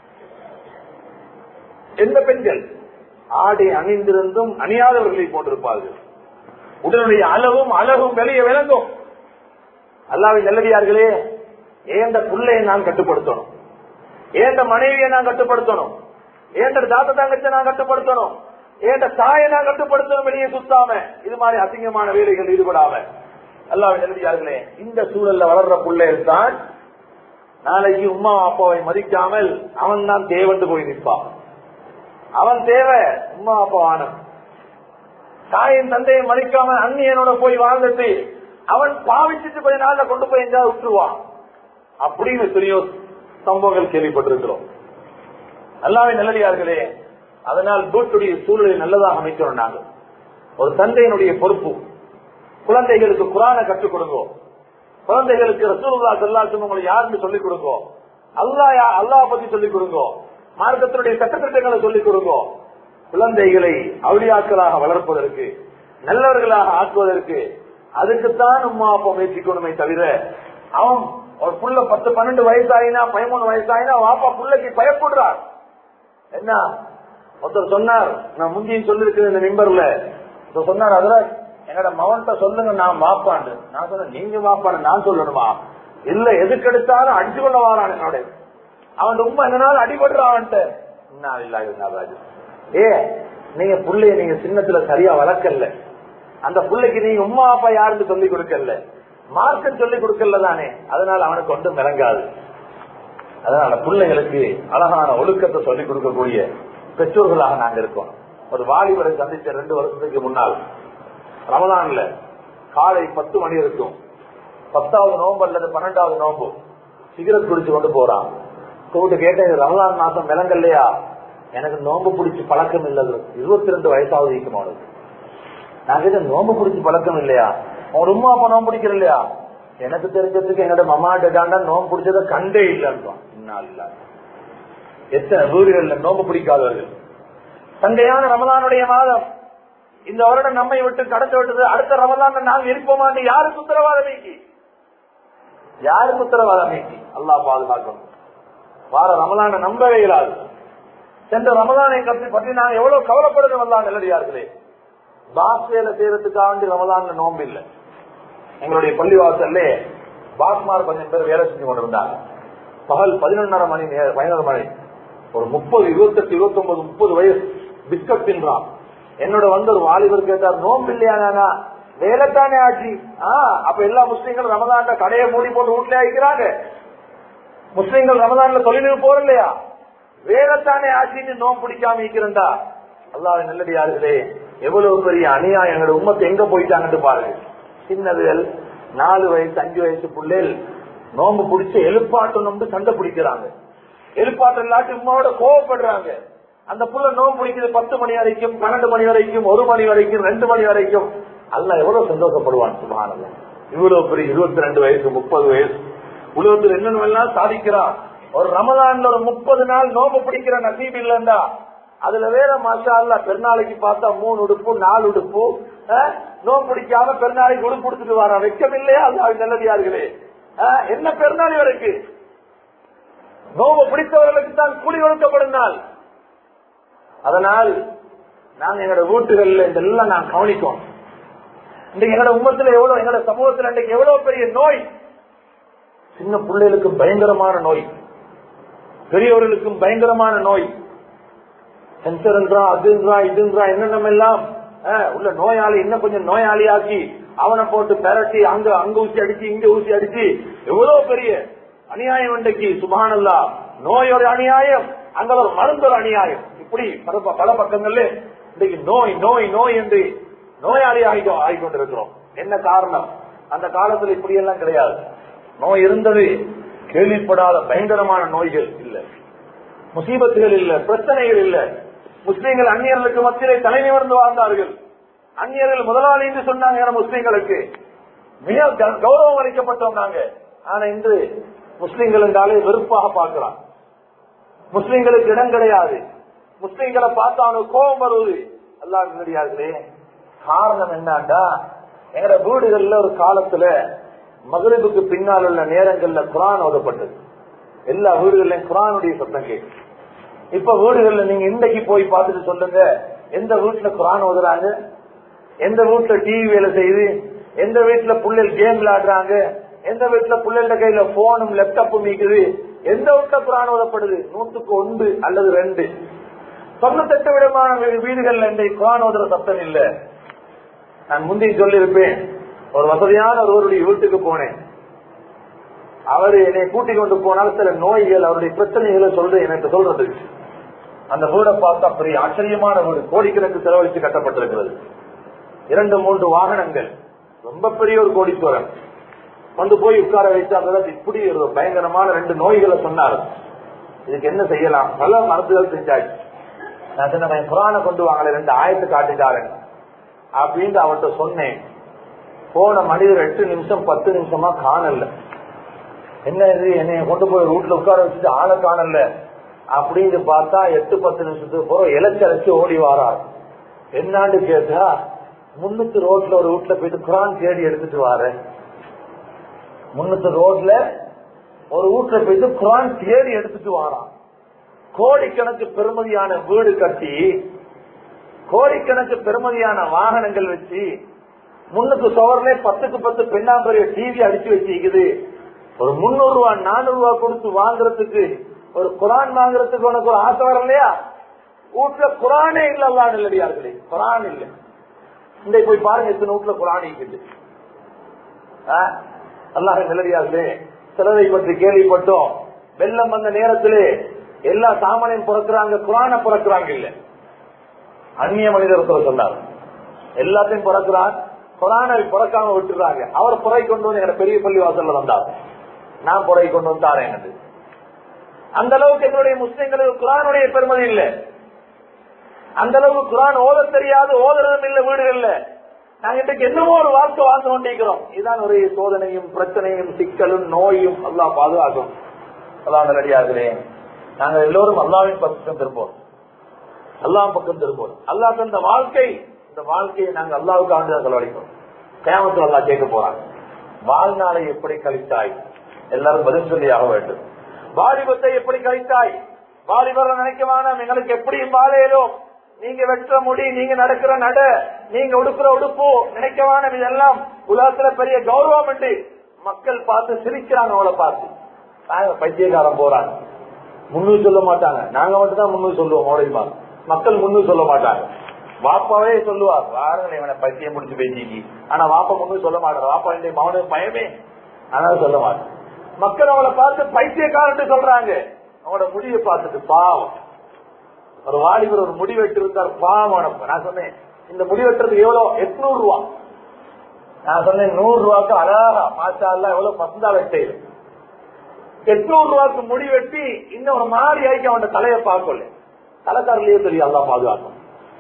எந்த பெண்கள் ஆடை அணிந்திருந்தும் அணியாதவர்களை போட்டிருப்பார்கள் உடலுடைய அளவும் அழகும் வெளியே விளங்கும் அல்லாவின் நல்லடியார்களே ஏந்த புள்ளையை நான் கட்டுப்படுத்தணும் ஏந்த மனைவியை நான் கட்டுப்படுத்தணும் ஏந்த தாத்த தங்கச்சை நான் கட்டுப்படுத்தணும் ஏந்த தாயை நான் கட்டுப்படுத்தணும் வெளியே சுத்தாம இது மாதிரி அசிங்கமான வேலைகள் ஈடுபடாம அல்லாவின் நல்லடியார்களே இந்த சூழல்ல வளர்ற பிள்ளைகள் தான் நாளைக்கு உமா அப்பாவை மதிக்காமல் அவன் தான் தேவண்டு போய் நிற்பான் அவன் தேவை உமா அப்பா ஆனன் தாயின் தந்தையை மதிக்காம அந்நியனோட போய் வாழ்ந்துட்டு அவன் பாவிச்சுட்டு கொஞ்ச நாள்ல கொண்டு போய் எங்கேயாவது விட்டுருவான் அப்படின்னு எத்தனையோ சம்பவங்கள் கேள்விப்பட்டிருக்கிறோம் நல்லாவே நல்லடியார்களே அதனால் வீட்டுடைய சூழலை நல்லதாக அமைக்கிறோம் நாங்கள் ஒரு தந்தையினுடைய பொறுப்பு குழந்தைகளுக்கு குரான கற்றுக் கொடுங்கோ குழந்தைகளுக்கு ரசூலுல்லா செல்லாச்சும் உங்களை யாருன்னு சொல்லிக் கொடுங்கோ அல்லா அல்லா பத்தி சொல்லிக் கொடுங்கோ மார்க்கத்தினுடைய சட்டத்திட்டங்களை சொல்லிக் கொடுங்கோ குழந்தைகளை அவுளியாக்களாக வளர்ப்பதற்கு நல்லவர்களாக ஆக்குவதற்கு அதுக்குத்தான் உமா அப்பா முயற்சிக்கணுமே தவிர அவன் ஒரு புள்ள பத்து பன்னெண்டு வயசாயினா பதிமூணு வயசாயினா வாப்பா புள்ளைக்கு பயப்படுறார் என்ன ஒருத்தர் சொன்னார் நான் முந்தியும் சொல்லிருக்கிறேன் இந்த நிம்பர்ல சொன்னார் அதுல என்னோட மகன்கிட்ட சொல்லுங்க நான் வாப்பாண்டு நான் சொன்னேன் நீங்க வாப்பாண்டு நான் சொல்லணுமா இல்ல எதுக்கு எடுத்தாலும் அடிச்சு கொள்ள வாரான் என்னோட அவன் உண்மை என்னனாலும் அடிபடுறான்ட்டு ஏ நீங்க புள்ளைய நீங்க சின்னத்துல சரியா வளர்க்கல அந்த புள்ளைக்கு நீங்க உமா அப்பா யாருன்னு சொல்லி கொடுக்கல மார்க்கம் சொல்லி கொடுக்கல தானே அதனால அவனுக்கு ஒன்றும் இறங்காது அதனால பிள்ளைகளுக்கு அழகான ஒழுக்கத்தை சொல்லிக் கொடுக்கக்கூடிய பெற்றோர்களாக நாங்க இருக்கோம் ஒரு வாலிபரை சந்திச்ச ரெண்டு வருஷத்துக்கு முன்னால் ரமதான்ல காலை பத்து மணி இருக்கும் பத்தாவது நோம்பு அல்லது பன்னெண்டாவது நோம்பு சிகரெட் குடிச்சு கொண்டு போறான் கூப்பிட்டு கேட்டேன் இது ரமலான் மாசம் விலங்கல்லையா எனக்கு நோம்பு பிடிச்சி பழக்கம் இல்லது இருபத்தி ரெண்டு வயசாவது இருக்கும் அவனுக்கு நான் கேட்ட நோம்பு பிடிச்சி பழக்கம் இல்லையா அவன் உமா அப்பா நோம்பு பிடிக்கிற இல்லையா எனக்கு தெரிஞ்சதுக்கு என்னோட மமாட்ட காண்டா நோம்பு பிடிச்சத கண்டே இல்லைன்னு இல்ல எத்தனை வீடுகள்ல நோம்பு பிடிக்காதவர்கள் சண்டையான ரமலானுடைய மாதம் இந்த வருடம் நம்மை விட்டு கடந்து விட்டது அடுத்த ரமலான் நாங்கள் இருப்போமான்னு யாருக்கு உத்தரவாதம் நீக்கி யாருக்கு உத்தரவாதம் நீக்கி அல்லாஹ் பாதுகாக்கணும் வார ரமலான நம்பவே இயலாது சென்ற ரமலானை பற்றி பற்றி நான் எவ்வளவு கவலைப்படுறோம் அல்லா நல்லடியார்களே பாஸ் வேலை செய்யறதுக்காக வேண்டி ரமலான்ல நோம்பு இல்லை எங்களுடைய பள்ளிவாசல்ல பாஸ்மார் கொஞ்சம் பேர் வேலை செஞ்சு கொண்டிருந்தாங்க பகல் பதினொன்னரை மணி நேரம் பதினொரு மணி ஒரு முப்பது இருபத்தெட்டு இருபத்தி ஒன்பது முப்பது வயசு பிஸ்கட் தின்றான் என்னோட வந்து ஒரு வாலிபர் கேட்டார் நோம்பு இல்லையா வேலைத்தானே ஆச்சு ஆஹ் அப்ப எல்லா முஸ்லீம்களும் ரமதான்ல கடையை மூடி போட்டு வீட்டுல ஆகிக்கிறாங்க முஸ்லீம்கள் ரமதான்ல தொழிலுக்கு போற இல்லையா வேலைத்தானே ஆட்சின்னு நோம்பு பிடிக்காம இருக்கிறண்டா அல்லாத நல்லடியார்களே எவ்வளவு பெரிய அநியாயம் எங்களோட உம்மத்தை எங்க போயிட்டாங்கன்னு பாருங்க சின்னதுகள் நாலு வயசு அஞ்சு வயசு பிள்ளைகள் நோம்பு பிடிச்சு எழுப்பாட்டம் நோம்பு சண்டை பிடிக்கிறாங்க எழுப்பாட்டம் இல்லாட்டி உமாவோட கோவப்படுறாங்க அந்த புள்ள நோம்பு பிடிக்கிறது பத்து மணி வரைக்கும் பன்னெண்டு மணி வரைக்கும் ஒரு மணி வரைக்கும் ரெண்டு மணி வரைக்கும் அல்ல எவ்வளவு சந்தோஷப்படுவான் சுமாரல்ல இவ்வளவு பெரிய இருபத்தி ரெண்டு வயசு முப்பது வயசு உலகத்தில் என்னென்னலாம் சாதிக்கிறான் ஒரு ரமலான்ல ஒரு முப்பது நாள் நோம்பு பிடிக்கிற நசீப் இல்லண்டா அதுல வேற மாஷா அல்ல பெருநாளைக்கு பார்த்தா மூணு உடுப்பு நாலு உடுப்பு அஹ், நோம்பு பிடிக்காம பெருநாளைக்கு உடுப்பு கொடுத்துட்டு வரான் வெக்கம் இல்லையா அது நல்லதியார்களே அஹ், என்ன பெருநாள் இவருக்கு நோம்பு பிடித்தவர்களுக்கு தான் கூலி கொடுக்கப்படும் நாள் அதனால் நாங்க எங்களோட வீட்டுகள்ல இதெல்லாம் நான் கவனிக்கோம் இன்றைக்கு எங்களோட உமத்துல எவ்வளவு எங்களோட சமூகத்துல இன்றைக்கு எவ்வளவு பெரிய நோய் சின்ன பிள்ளைகளுக்கு பயங்கரமான நோய் பெரியவர்களுக்கும் பயங்கரமான நோய் சென்சர்ன்றா அதுன்றா இதுன்றா என்னென்ன எல்லாம் அஹ், உள்ள நோயாளி இன்னும் கொஞ்சம் நோயாளியாக்கி அவனை போட்டு பெரட்டி அங்க அங்க ஊசி அடிச்சு இங்க ஊசி அடிச்சு எவ்வளவு பெரிய அநியாயம் இன்றைக்கு சுபானல்லா நோய் ஒரு அநியாயம் அங்க ஒரு மருந்து ஒரு அநியாயம் இப்படி பல பல பக்கங்கள்ல இன்றைக்கு நோய் நோய் நோய் என்று நோயாளி ஆகி ஆகிக்கொண்டிருக்கிறோம் என்ன காரணம் அந்த காலத்துல இப்படி எல்லாம் கிடையாது நோய் இருந்தது கேள்விப்படாத பயங்கரமான நோய்கள் இல்லை முசீபத்துகள் இல்ல பிரச்சனைகள் இல்ல முஸ்லீம்கள் அந்நியர்களுக்கு மத்தியிலே தலை நிமிர்ந்து வாழ்ந்தார்கள் அந்நியர்கள் முதலாளி என்று சொன்னாங்க நம்ம முஸ்லீம்களுக்கு மிக க- கௌரவம் அளிக்கப்பட்டோம் நாங்க ஆனா இன்று முஸ்லீம்கள் என்றாலே வெறுப்பாக பார்க்கலாம் முஸ்லீம்களுக்கு இடம் கிடையாது முஸ்லீம்களை பார்த்தா அவனுக்கு கோபம் வருவது எல்லாம் கிடையாதுலே காரணம் என்னண்டா எங்கட வீடுகள்ல ஒரு காலத்துல மகரிபுக்கு பின்னால் உள்ள நேரங்கள்ல குரான் ஓதப்பட்டது எல்லா வீடுகள்லயும் குரானுடைய சத்தம் கேட்கும் இப்ப வீடுகள்ல நீங்க இன்றைக்கு போய் பார்த்துட்டு சொல்லுங்க எந்த வீட்டுல குரான் ஓதுறாங்க எந்த வீட்டுல டிவி வேலை செய்யுது எந்த வீட்டுல புள்ளைகள் கேம் விளையாடுறாங்க எந்த வீட்டுல புள்ளைகள கையில போனும் லேப்டாப்பும் மீக்குது எந்த வீட்டுல குரான் ஓதப்படுது நூற்றுக்கு ஒன்று அல்லது ரெண்டு தொண்ணூத்தெட்டு விதமான வீ- வீடுகள்ல இன்றைக்கு குரான் ஓதுற சத்தம் இல்ல நான் முந்தைய சொல்லியிருப்பேன் ஒரு வசதியான ஒருவருடைய வீட்டுக்கு போனேன் அவர் என்னை கூட்டிக் கொண்டு போனால் சில நோய்கள் அவருடைய பிரச்சனைகளை சொல்றது எனக்கு சொல்றது அந்த வீடை பார்த்தா பெரிய ஆச்சரியமான வீடு கோடிக்கணக்கு செலவழித்து கட்டப்பட்டிருக்கிறது இரண்டு மூன்று வாகனங்கள் ரொம்ப பெரிய ஒரு கோடீஸ்வரன் வந்து போய் உட்கார வைத்தாங்க இப்படி ஒரு பயங்கரமான ரெண்டு நோய்களை சொன்னார் இதுக்கு என்ன செய்யலாம் பல மருந்துகள் செஞ்சாச்சு நான் சொன்ன புராண கொண்டு வாங்கல ரெண்டு ஆயத்து காட்டிட்டாருங்க அப்படின்னு அவர்கிட்ட சொன்னேன் போன மனிதர் எட்டு நிமிஷம் பத்து நிமிஷமா காணல என்ன இது என்னைய கொண்டு போய் வீட்டுல உட்கார வச்சுட்டு ஆளை காணல அப்படின்னு பார்த்தா எட்டு பத்து நிமிஷத்துக்கு போற இலச்சரைச்சு ஓடி வாரார் என்னான்னு கேட்டா முன்னூத்து ரோட்ல ஒரு வீட்டுல போயிட்டு குரான் தேடி எடுத்துட்டு வாரேன் முன்னூத்து ரோட்ல ஒரு வீட்டுல போயிட்டு குரான் தேடி எடுத்துட்டு வாரான் கோடிக்கணக்கு பெருமதியான வீடு கட்டி கோடிக்கணக்கு பெருமதியான வாகனங்கள் வச்சு முன்னுக்கு சோர்ல பத்துக்கு பத்து பெண்ணாம்பரிய டிவி அடிச்சு வச்சிருக்குது ஒரு முன்னூறு ரூபா நானூறு ரூபா கொடுத்து வாங்குறதுக்கு ஒரு குரான் வாங்குறதுக்கு உனக்கு ஒரு ஆசை வரும் இல்லையா வீட்டுல குரானே இல்ல அல்லா இல்லடியார்களே குரான் இல்ல இந்த போய் பாருங்க எத்தனை வீட்டுல குரான் இருக்குது அல்லாஹ் நிலடியார்களே சிலரை பற்றி கேள்விப்பட்டோம் வெள்ளம் வந்த நேரத்திலே எல்லா சாமானையும் பிறக்கிறாங்க குரான பிறக்கிறாங்க இல்ல அந்நிய மனிதர் ஒருத்தர் சொன்னார் எல்லாத்தையும் பிறக்கிறான் குரானை பிறக்காம விட்டுறாங்க அவர் புறை கொண்டு வந்து எங்க பெரிய பள்ளி வாசல்ல வந்தார் நான் புறை கொண்டு வந்தாரேன் எனக்கு அந்த அளவுக்கு எங்களுடைய முஸ்லிம்களுக்கு குரானுடைய பெருமதி இல்ல அந்த அளவுக்கு குரான் ஓத தெரியாது ஓதுறதும் இல்ல வீடுகள்ல நாங்க இன்றைக்கு என்னமோ ஒரு வாழ்க்கை வாழ்ந்து கொண்டிருக்கிறோம் இதுதான் ஒரு சோதனையும் பிரச்சனையும் சிக்கலும் நோயும் எல்லாம் பாதுகாக்கும் எல்லாம் நல்லடியார்களே நாங்கள் எல்லோரும் அல்லாவின் பக்கம் திரும்போம் அல்லாஹ் பக்கம் திரும்போம் அல்லாஹ் தந்த வாழ்க்கை இந்த வாழ்க்கையை நாங்க அல்லாவுக்கு ஆண்டு செலவழிக்கிறோம் கேமத்தில் அல்லா கேட்க போறாங்க வாழ்நாளை எப்படி கழித்தாய் எல்லாரும் பதில் சொல்லி ஆக வேண்டும் வாலிபத்தை எப்படி கழித்தாய் வாலிபர்கள் நினைக்க வேணாம் எங்களுக்கு எப்படியும் வாழையிலும் நீங்க வெற்ற முடி நீங்க நடக்கிற நட நீங்க உடுக்கிற உடுப்பு நினைக்க வேணாம் இதெல்லாம் உலகத்துல பெரிய கௌரவம் உண்டு மக்கள் பார்த்து சிரிக்கிறாங்க அவளை பார்த்து நாங்க பைத்தியக்காரன் போறாங்க முன்னூறு சொல்ல மாட்டாங்க நாங்க மட்டும் தான் முன்னூறு சொல்லுவோம் மோடிமா மக்கள் முன்னூறு சொல்ல மாட்டாங்க வாப்பாவே சொல்லுவார் வாருங்களே இவனை பைத்தியம் முடிச்சு பேசிக்கி ஆனா வாப்பா முன்னூறு சொல்ல மாட்டாங்க வாப்பா இந்த மௌன பயமே அதனால சொல்ல மாட்டேன் மக்கள் அவளை பார்த்து பைத்தியக்காரன் சொல்றாங்க அவனோட முடிவை பார்த்துட்டு பாவம் ஒரு வாலிபர் ஒரு முடி வெட்டு இருந்தார் பாவம் உனக்கு நான் சொன்னேன் இந்த முடி வெட்டுறதுக்கு எவ்வளவு எட்நூறு ரூபா நான் சொன்னேன் நூறு ரூபாய்க்கு அழகா மாச்சா எல்லாம் எவ்வளவு பசந்தா வெட்டு எட்நூறு ரூபாய்க்கு முடி வெட்டி இன்னும் ஒரு மாதிரி ஆயிக்கு அவன் தலையை பார்க்கல தலைக்காரலையே தெரியும் அல்லா பாதுகாக்கும்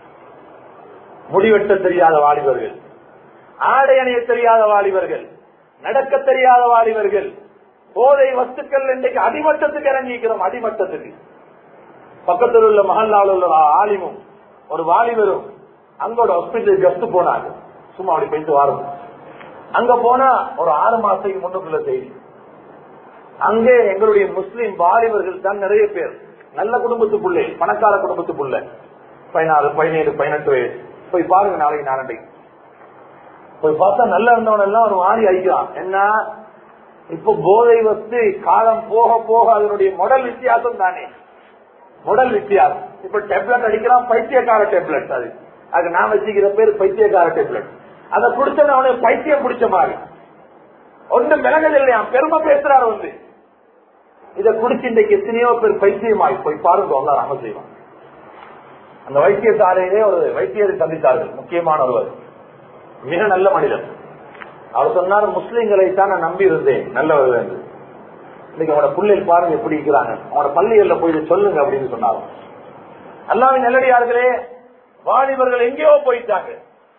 முடிவெட்ட தெரியாத வாலிபர்கள் ஆடை அணிய தெரியாத வாலிபர்கள் நடக்க தெரியாத வாலிபர்கள் போதை வஸ்துக்கள் இன்றைக்கு அடிமட்டத்துக்கு இறங்கிக்கிறோம் அடிமட்டத்துக்கு பக்கத்தில் உள்ள மகல்லாவில் உள்ள ஆலிமும் ஒரு வாலிபரும் அங்கோட ஹாஸ்பிட்டல் கஸ்ட் போனாங்க சும்மா அப்படி போயிட்டு வாரம் அங்க போனா ஒரு ஆறு மாசத்துக்கு முன்னுக்குள்ள செய்தி அங்கே எங்களுடைய முஸ்லீம் வாலிபர்கள் தான் நிறைய பேர் நல்ல குடும்பத்து புள்ளை பணக்கார குடும்பத்து புள்ள பதினாறு பதினேழு பதினெட்டு வயசு போய் பாருங்க நாளைக்கு நாளண்டைக்கு போய் பார்த்தா நல்லா இருந்தவன் எல்லாம் ஒரு மாறி அழிக்கிறான் என்ன இப்ப போதை வச்சு காலம் போக போக அதனுடைய மொடல் வித்தியாசம் தானே மொடல் வித்தியாசம் இப்ப டெப்லெட் அடிக்கிறான் பைத்தியக்கார டெப்லெட் அது அது நான் வச்சுக்கிற பேர் பைத்தியக்கார டெப்லெட் அதை குடிச்சது அவனுக்கு பைத்தியம் பிடிச்ச மாதிரி ஒன்றும் விலகது இல்லையா பெருமை பேசுறாரு வந்து இதை குடிச்சு இன்றைக்கு எத்தனையோ பேர் பைத்தியமாகி போய் பாருங்க அல்லா ராம செய்வான் அந்த வைத்தியசாலையிலே ஒரு வைத்தியரை சந்தித்தார்கள் முக்கியமான ஒருவர் மிக நல்ல மனிதன் அவர் சொன்னார் முஸ்லிம்களை தான் நான் நம்பி இருந்தேன் நல்லவர்கள் என்று இன்னைக்கு அவனோட பிள்ளைகள் பாருங்க எப்படி இருக்கிறாங்க அவனோட பள்ளிகள்ல போய் இதை சொல்லுங்க அப்படின்னு சொன்னாங்க அல்லாவின் நல்லடியார்களே வாலிபர்கள் எங்கேயோ போயிட்டாங்க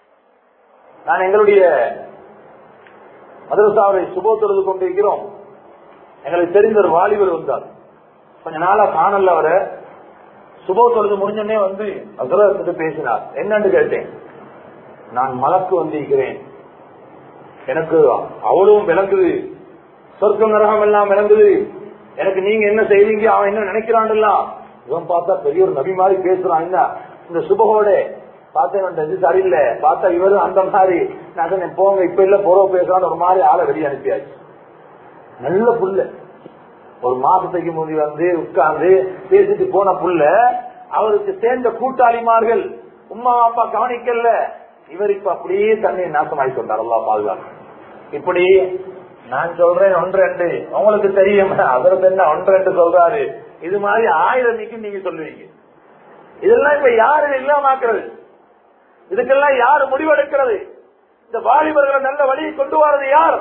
நான் எங்களுடைய மதரசாவை சுபோ தொழுது கொண்டிருக்கிறோம் எங்களுக்கு தெரிந்த ஒரு வாலிபர் வந்தார் கொஞ்ச நாளா காணல அவரை சுபோ தொழுது முடிஞ்சோடனே வந்து அசுரத்துக்கு பேசினார் என்னன்னு கேட்டேன் நான் மலக்கு வந்திருக்கிறேன் எனக்கு அவ்வளவும் விளங்குது சொர்க்கம் நரகம் எல்லாம் விளங்குது எனக்கு நீங்க என்ன செய்றீங்க அவன் என்ன நினைக்கிறான் இவன் பார்த்தா பெரிய ஒரு நபி மாதிரி பேசுறான் என்ன இந்த சுபகோட பார்த்தேன் இது சரியில்லை பார்த்தா இவரும் அந்த மாதிரி நான் சொன்னேன் போங்க இப்ப இல்ல போறோ பேசுறான்னு ஒரு மாதிரி ஆளை வெளியே அனுப்பியாச்சு நல்ல புள்ள ஒரு மாசத்துக்கு முந்தி வந்து உட்கார்ந்து பேசிட்டு போன புள்ள அவருக்கு சேர்ந்த கூட்டாளிமார்கள் உமா அப்பா கவனிக்கல இவர் இப்ப அப்படியே தன்னை நாசமாகி கொண்டார் அல்லா பாதுகாப்பு இப்படி நான் சொல்றேன் ஒன்று ரெண்டு உங்களுக்கு தெரியும் அதற்கு என்ன ஒன்று ரெண்டு சொல்றாரு இது மாதிரி ஆயிரம் நீக்கு நீங்க சொல்லுவீங்க இதெல்லாம் இப்ப யாரு இல்லாமாக்குறது இதுக்கெல்லாம் யாரு முடிவெடுக்கிறது இந்த வாலிபர்களை நல்ல வழியை கொண்டு வரது யார்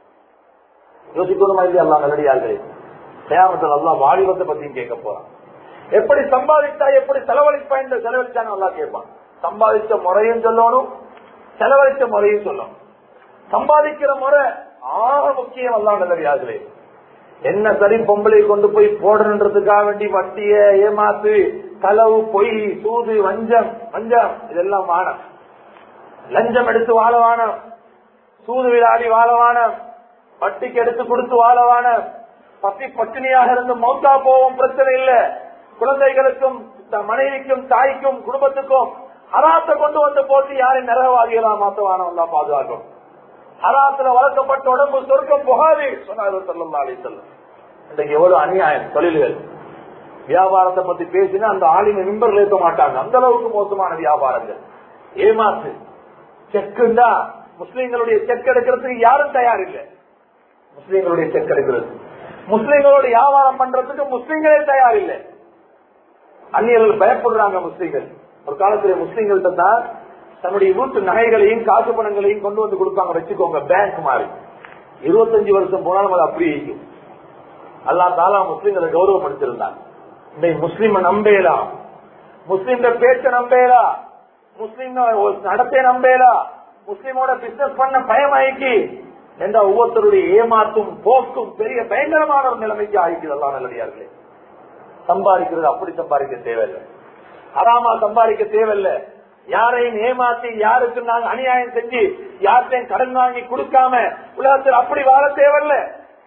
யோசிக்கணுமா இல்லையா எல்லாம் நல்லடியார்களே சேமத்தில் எல்லாம் வாலிபத்தை பத்தியும் கேட்க போறான் எப்படி சம்பாதித்தா எப்படி செலவழிப்பா என்று செலவழிச்சான்னு நல்லா கேட்பான் சம்பாதிச்ச முறையும் சொல்லணும் செலவழிச்ச முறையும் சொல்லணும் சம்பாதிக்கிற முறை ஆக முக்கியம் எல்லாம் நல்லடியார்களே என்ன சரி பொம்பளை கொண்டு போய் போடணுன்றதுக்காக வேண்டி வட்டிய ஏமாத்து களவு பொய் சூது வஞ்சம் வஞ்சம் இதெல்லாம் வானம் லஞ்சம் எடுத்து வாழ வானம் சூது விளையாடி வாழ வானம் வட்டிக்கு எடுத்து கொடுத்து வாழ வானம் பத்தி பட்டினியாக இருந்து மௌத்தா போவோம் பிரச்சனை இல்ல குழந்தைகளுக்கும் மனைவிக்கும் தாய்க்கும் குடும்பத்துக்கும் ஹராத்தை கொண்டு வந்து போட்டு யாரை நிறவாதிகளா மாத்தவானம் தான் பாதுகாக்கும் ஹராத்துல வளர்க்கப்பட்ட உடம்பு சொர்க்கம் புகாது சொன்னார் சொல்லலாம் அலி செல்லம் இன்றைக்கு எவ்வளவு அநியாயம் தொழில்கள் வியாபாரத்தை பத்தி பேசினா அந்த ஆளின நிம்பர்கள் இருக்க மாட்டாங்க அந்த அளவுக்கு மோசமான வியாபாரங்கள் ஏமாத்து செக்குண்டா முஸ்லீம்களுடைய செக் எடுக்கிறதுக்கு யாரும் தயார் இல்லை முஸ்லீம்களுடைய செக் எடுக்கிறது முஸ்லீம்களோட வியாபாரம் பண்றதுக்கு முஸ்லீம்களே தயார் இல்லை அந்நியர்கள் பயப்படுறாங்க முஸ்லீம்கள் ஒரு காலத்துல முஸ்லீம்கள்ட்ட தான் தன்னுடைய வீட்டு நகைகளையும் காசு பணங்களையும் கொண்டு வந்து கொடுப்பாங்க வச்சுக்கோங்க பேங்க் மாதிரி இருபத்தஞ்சு வருஷம் போனாலும் அது அப்படியே இருக்கும் அல்லா தாலா முஸ்லீம்களை கௌரவப்படுத்திருந்தாங்க இந்த முஸ்லீம நம்பேலா முஸ்லீம் பேச்ச நம்பேலா முஸ்லீம் நடத்தை நம்பேலா முஸ்லீமோட பிசினஸ் பண்ண பயமாக்கி என்ற ஒவ்வொருத்தருடைய ஏமாத்தும் போக்கும் பெரிய பயங்கரமான ஒரு நிலைமைக்கு ஆகிக்குது எல்லாம் நல்லடியார்களே சம்பாதிக்கிறது அப்படி சம்பாதிக்க தேவையில்லை அறாமா சம்பாதிக்க தேவையில்லை யாரையும் ஏமாத்தி யாருக்கு நாங்க அநியாயம் செஞ்சு யார்கிட்டையும் கடன் வாங்கி கொடுக்காம உலகத்தில் அப்படி வாழ தேவையில்ல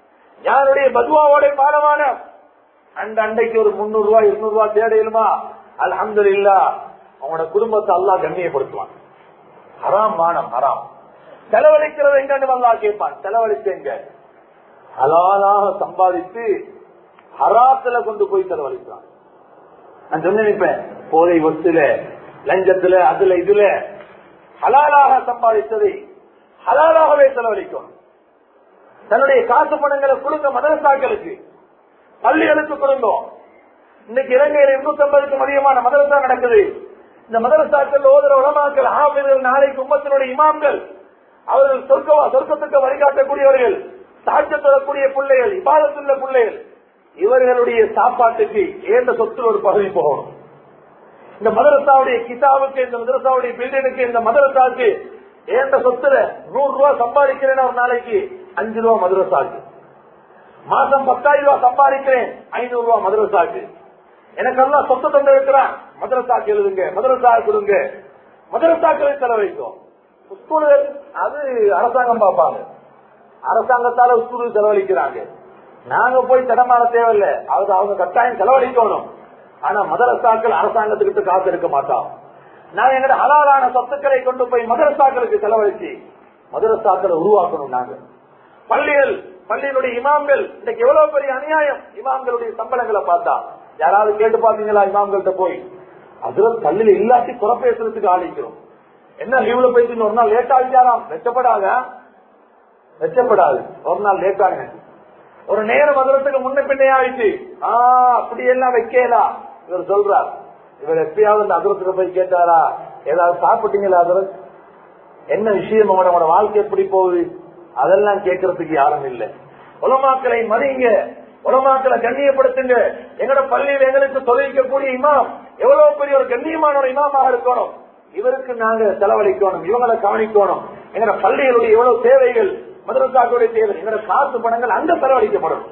யாருடைய பதுவாவோட பாடமான அந்த அண்டைக்கு ஒரு முன்னூறு ரூபாய் இருநூறு ரூபாய் தேடையிலுமா அல்ஹம்து இல்லா அவனோட குடும்பத்தை அல்லாஹ் கண்ணியப்படுத்துவான் ஹராம் மானம் ஹராம் செலவழிக்கிறது எங்கன்னு அல்லாஹ் கேட்பான் செலவழிச்சு எங்க ஹலாலாக சம்பாதித்து ஹராத்துல கொண்டு போய் செலவழிக்கிறான் நான் சொன்ன நினைப்பேன் போதை வசுல லஞ்சத்துல அதுல இதுல ஹலாலாக சம்பாதித்ததை ஹலாலாகவே செலவழிக்கணும் தன்னுடைய காசு பணங்களை கொடுங்க மதரசாக்களுக்கு பள்ளிகளுக்கு கொடுங்க இன்னைக்கு இலங்கையில் இருநூத்தி ஐம்பதுக்கும் அதிகமான மதரசா நடக்குது இந்த மதரசாக்கள் ஓதுற உலமாக்கள் ஆபிர்கள் நாளைக்கு உம்மத்தினுடைய இமாம்கள் அவர்கள் சொர்க்கவா சொர்க்கத்துக்கு வழிகாட்டக்கூடியவர்கள் சாட்சி தரக்கூடிய பிள்ளைகள் இபாதத்துள்ள பிள்ளைகள் இவர்களுடைய சாப்பாட்டுக்கு ஏந்த சொத்து ஒரு பகுதி போகணும் இந்த மதரசாவுடைய கிதாபுக்கு இந்த மதரசாவுடைய பில்டினுக்கு இந்த மதரசாவுக்கு ஏந்த சொத்துல நூறு ரூபாய் சம்பாதிக்கிறேன் ஒரு நாளைக்கு அஞ்சு ரூபாய் மதரசாக்கு மாசம் பத்தாயிரம் ரூபாய் சம்பாதிக்கிறேன் ஐநூறு ரூபாய் மதரசாக்கு எனக்கெல்லாம் சொத்து தந்து இருக்கிறான் மதரசாக்கு எழுதுங்க மதரசா கொடுங்க மதரசாக்களை செலவழிக்கும் ஸ்கூல்கள் அது அரசாங்கம் பார்ப்பாங்க அரசாங்கத்தால ஸ்கூலுக்கு செலவழிக்கிறாங்க நாங்க போய் தடமாற தேவையில்லை அது அவங்க கட்டாயம் செலவழிக்கணும் ஆனா மதரசாக்கள் அரசாங்கத்துக்கிட்ட காசு இருக்க மாட்டோம் நாங்க எங்க ஹலாலான சொத்துக்களை கொண்டு போய் மதரசாக்களுக்கு செலவழிச்சு மதரசாக்களை உருவாக்கணும் நாங்க பள்ளிகள் பள்ளியினுடைய இமாம்கள் இன்னைக்கு எவ்வளவு பெரிய அநியாயம் இமாம்களுடைய சம்பளங்களை பார்த்தா யாராவது கேட்டு பாத்தீங்களா இமாம்கள்ட்ட போய் அதுல பள்ளியில இல்லாட்டி குறை பேசுறதுக்கு ஆளிக்கிறோம் என்ன லீவ்ல போயிட்டு ஒரு நாள் லேட் ஆகிட்டாராம் வெச்சப்படாத வெச்சப்படாது ஒரு நாள் லேட் ஆகுங்க ஒரு நேரம் மதுரத்துக்கு முன்ன பின்னே ஆயிடுச்சு ஆஹ் அப்படி எல்லாம் வைக்கலாம் இவர் சொல்றார் இவர் எப்பயாவது அந்த அதிரத்துக்கு போய் கேட்டாரா ஏதாவது சாப்பிட்டீங்களா அதிரத் என்ன விஷயம் உங்களோட வாழ்க்கை எப்படி போகுது அதெல்லாம் கேட்கறதுக்கு யாரும் இல்லை உலமாக்களை மதிங்க உலமாக்களை கண்ணியப்படுத்துங்க எங்களோட பள்ளியில் எங்களுக்கு தொழிலிக்கக்கூடிய இமாம் எவ்வளவு பெரிய ஒரு கண்ணியமான ஒரு இமாமாக இருக்கணும் இவருக்கு நாங்க செலவழிக்கணும் இவங்களை கவனிக்கணும் எங்களோட பள்ளிகளுடைய எவ்வளவு தேவைகள் மதுரசாக்களுடைய தேவை எங்களோட காசு பணங்கள் அங்க செலவழிக்கப்படும்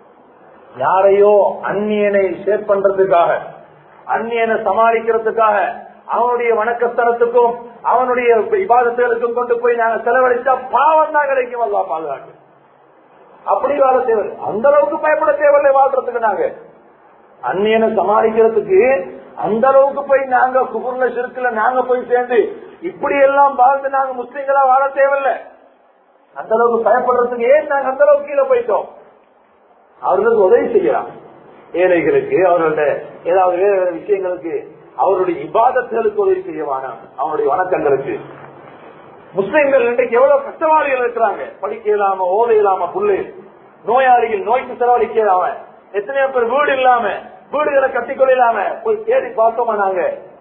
யாரையோ அந்நியனை ஷேர் பண்றதுக்காக அந்நியனை சமாளிக்கிறதுக்காக அவனுடைய வணக்கஸ்தலத்துக்கும் அவனுடைய விவாதத்துகளுக்கும் கொண்டு போய் நாங்க செலவழிச்சா பாவம் தான் கிடைக்கும் அல்லா பாதுகாக்கு அப்படி வாழ தேவை அந்த அளவுக்கு பயப்பட தேவையில்லை வாழ்றதுக்கு நாங்க அந்நியனை சமாளிக்கிறதுக்கு அந்த அளவுக்கு போய் நாங்க குபுர்ல சிறுக்குல நாங்க போய் சேர்ந்து இப்படி எல்லாம் வாழ்ந்து நாங்க முஸ்லீம்களா வாழ தேவையில்லை அந்த அளவுக்கு பயப்படுறதுக்கு ஏன் நாங்க அந்த அளவுக்கு கீழே போயிட்டோம் அவர்களுக்கு உதவி செய்யலாம் ஏழைகளுக்கு அவர்களுடைய ஏதாவது வேற வேற விஷயங்களுக்கு அவருடைய இபாதத்துகளுக்கு உதவி செய்யவான அவனுடைய வணக்கங்களுக்கு முஸ்லிம்கள் இன்றைக்கு எவ்வளவு கஷ்டவாளிகள் இருக்கிறாங்க படிக்க இல்லாம ஓத இல்லாம புள்ளு நோயாளிகள் நோய்க்கு செலவழிக்க இல்லாம எத்தனையோ பேர் வீடு இல்லாம வீடுகளை கட்டிக்கொள்ள இல்லாம போய் தேடி பார்த்தோமா நாங்க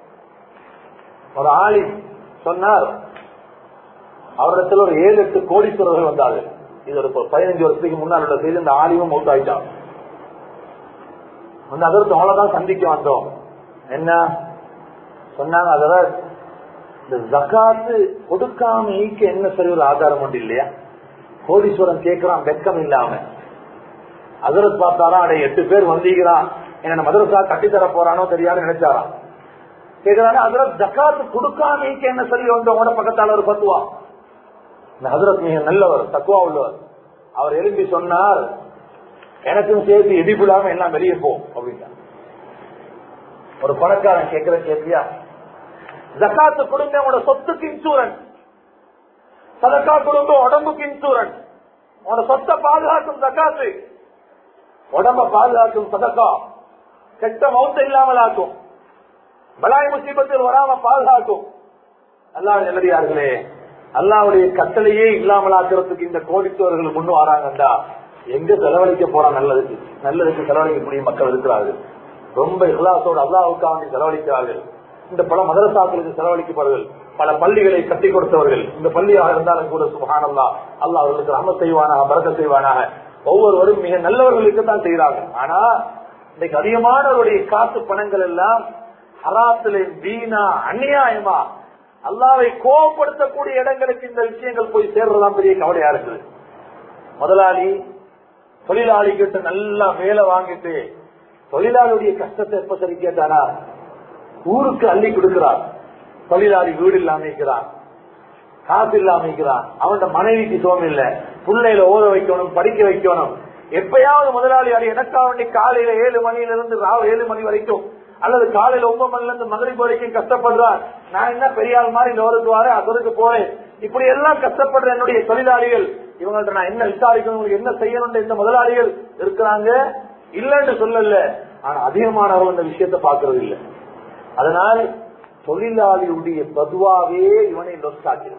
ஒரு ஆளி சொன்னார் அவரிடத்தில் ஒரு ஏழு எட்டு கோடீஸ்வரர்கள் வந்தாரு இது ஒரு பதினஞ்சு வருஷத்துக்கு முன்னால் உள்ள செய்து இந்த ஆலிமும் மௌத் ஆயிட்டான் அந்த அதற்கு அவ்வளவுதான் சந்திக்க வந்தோம் என்ன சொன்னாங்க அதெல்லாம் இந்த ஜக்காத்து கொடுக்காம ஈக்க என்ன சரி ஒரு ஆதாரம் உண்டு இல்லையா கோடீஸ்வரன் கேட்கிறான் வெக்கம் இல்லாம அதரத் பார்த்தாரா அடே எட்டு பேர் வந்தீங்கிறான் என்ன மதரசா கட்டி தர போறானோ தெரியாது நினைச்சாராம் கேட்கிறாங்க அதரத் ஜக்காத்து கொடுக்காம ஈக்க என்ன சரி வந்து உங்களோட பக்கத்தால ஒரு பத்துவா இந்த ஹசரத் மிக நல்லவர் தக்குவா உள்ளவர் அவர் எழும்பி சொன்னார் எனக்கும் சேர்த்து எதிர்ப்பிடாம எல்லாம் வெளியே போ அப்படின்னா ஒரு பணக்காரன் கேட்கிற கேள்வியா ஜக்காத்து கொடுங்க உங்களோட சொத்துக்கு இன்சூரன்ஸ் சதக்கா கொடுங்க உடம்புக்கு இன்சூரன்ஸ் உங்களோட சொத்தை பாதுகாக்கும் ஜக்காத்து உடம்ப பாதுகாக்கும் சதக்கா கெட்ட மௌத்த இல்லாமல் ஆக்கும் பலாய் முசீபத்தில் வராம பாதுகாக்கும் அல்லா நல்லடியார்களே அல்லாவுடைய கட்டளையே இல்லாமல் ஆக்கிறதுக்கு இந்த கோடித்தோர்கள் முன்னு வராங்கண்டா எங்க செலவழிக்க போறான் நல்லதுக்கு நல்லதுக்கு செலவழிக்கக்கூடிய மக்கள் இருக்கிறார்கள் ரொம்ப இல்லாசோடு அல்லாவுக்காக செலவழிக்கிறார்கள் இந்த பல மதரசாக்களுக்கு செலவழிக்கப்படுகள் பல பள்ளிகளை கட்டி கொடுத்தவர்கள் இந்த பள்ளியாக இருந்தாலும் கூட சுகானல்லா அல்லா அவர்களுக்கு அம செய்வானாக பறக்க செய்வானாக ஒவ்வொருவரும் மிக நல்லவர்களுக்கு தான் செய்கிறாங்க ஆனா இன்னைக்கு அதிகமானவருடைய காசு பணங்கள் எல்லாம் ஹராத்திலே வீணா அநியாயமா அல்லாவை கோபப்படுத்தக்கூடிய இடங்களுக்கு இந்த விஷயங்கள் போய் சேர்றதுதான் பெரிய கவலையா இருக்குது முதலாளி தொழிலாளி கிட்ட நல்லா வேலை வாங்கிட்டு தொழிலாளியுடைய கஷ்டத்தை எப்ப சரி கேட்டானா ஊருக்கு அள்ளி கொடுக்கிறார் தொழிலாளி வீடு இல்லாம இருக்கிறான் காசு இல்லாம இருக்கிறான் அவன் மனைவிக்கு சோம் இல்ல பிள்ளையில ஓத வைக்கணும் படிக்க வைக்கணும் எப்பயாவது முதலாளி அது எனக்கா வேண்டி காலையில ஏழு மணியில இருந்து ராவ ஏழு மணி வரைக்கும் அல்லது காலையில ஒன்பது மணில இருந்து மகரிப் வரைக்கும் கஷ்டப்படுறார் நான் என்ன பெரிய ஆள் மாதிரி லோருக்கு வரேன் அதற்கு போறேன் இப்படி எல்லாம் கஷ்டப்படுற என்னுடைய தொழிலாளிகள் இவங்கள்ட்ட நான் என்ன விசாரிக்கணும் உங்களுக்கு என்ன செய்யணும் இந்த முதலாளிகள் இருக்கிறாங்க இல்லன்னு சொல்லல ஆனா அதிகமானவர்கள் இந்த விஷயத்தை பாக்குறது இல்லை அதனால் தொழிலாளியுடைய பதுவாவே இவனை லொஸ்டாக்கிறது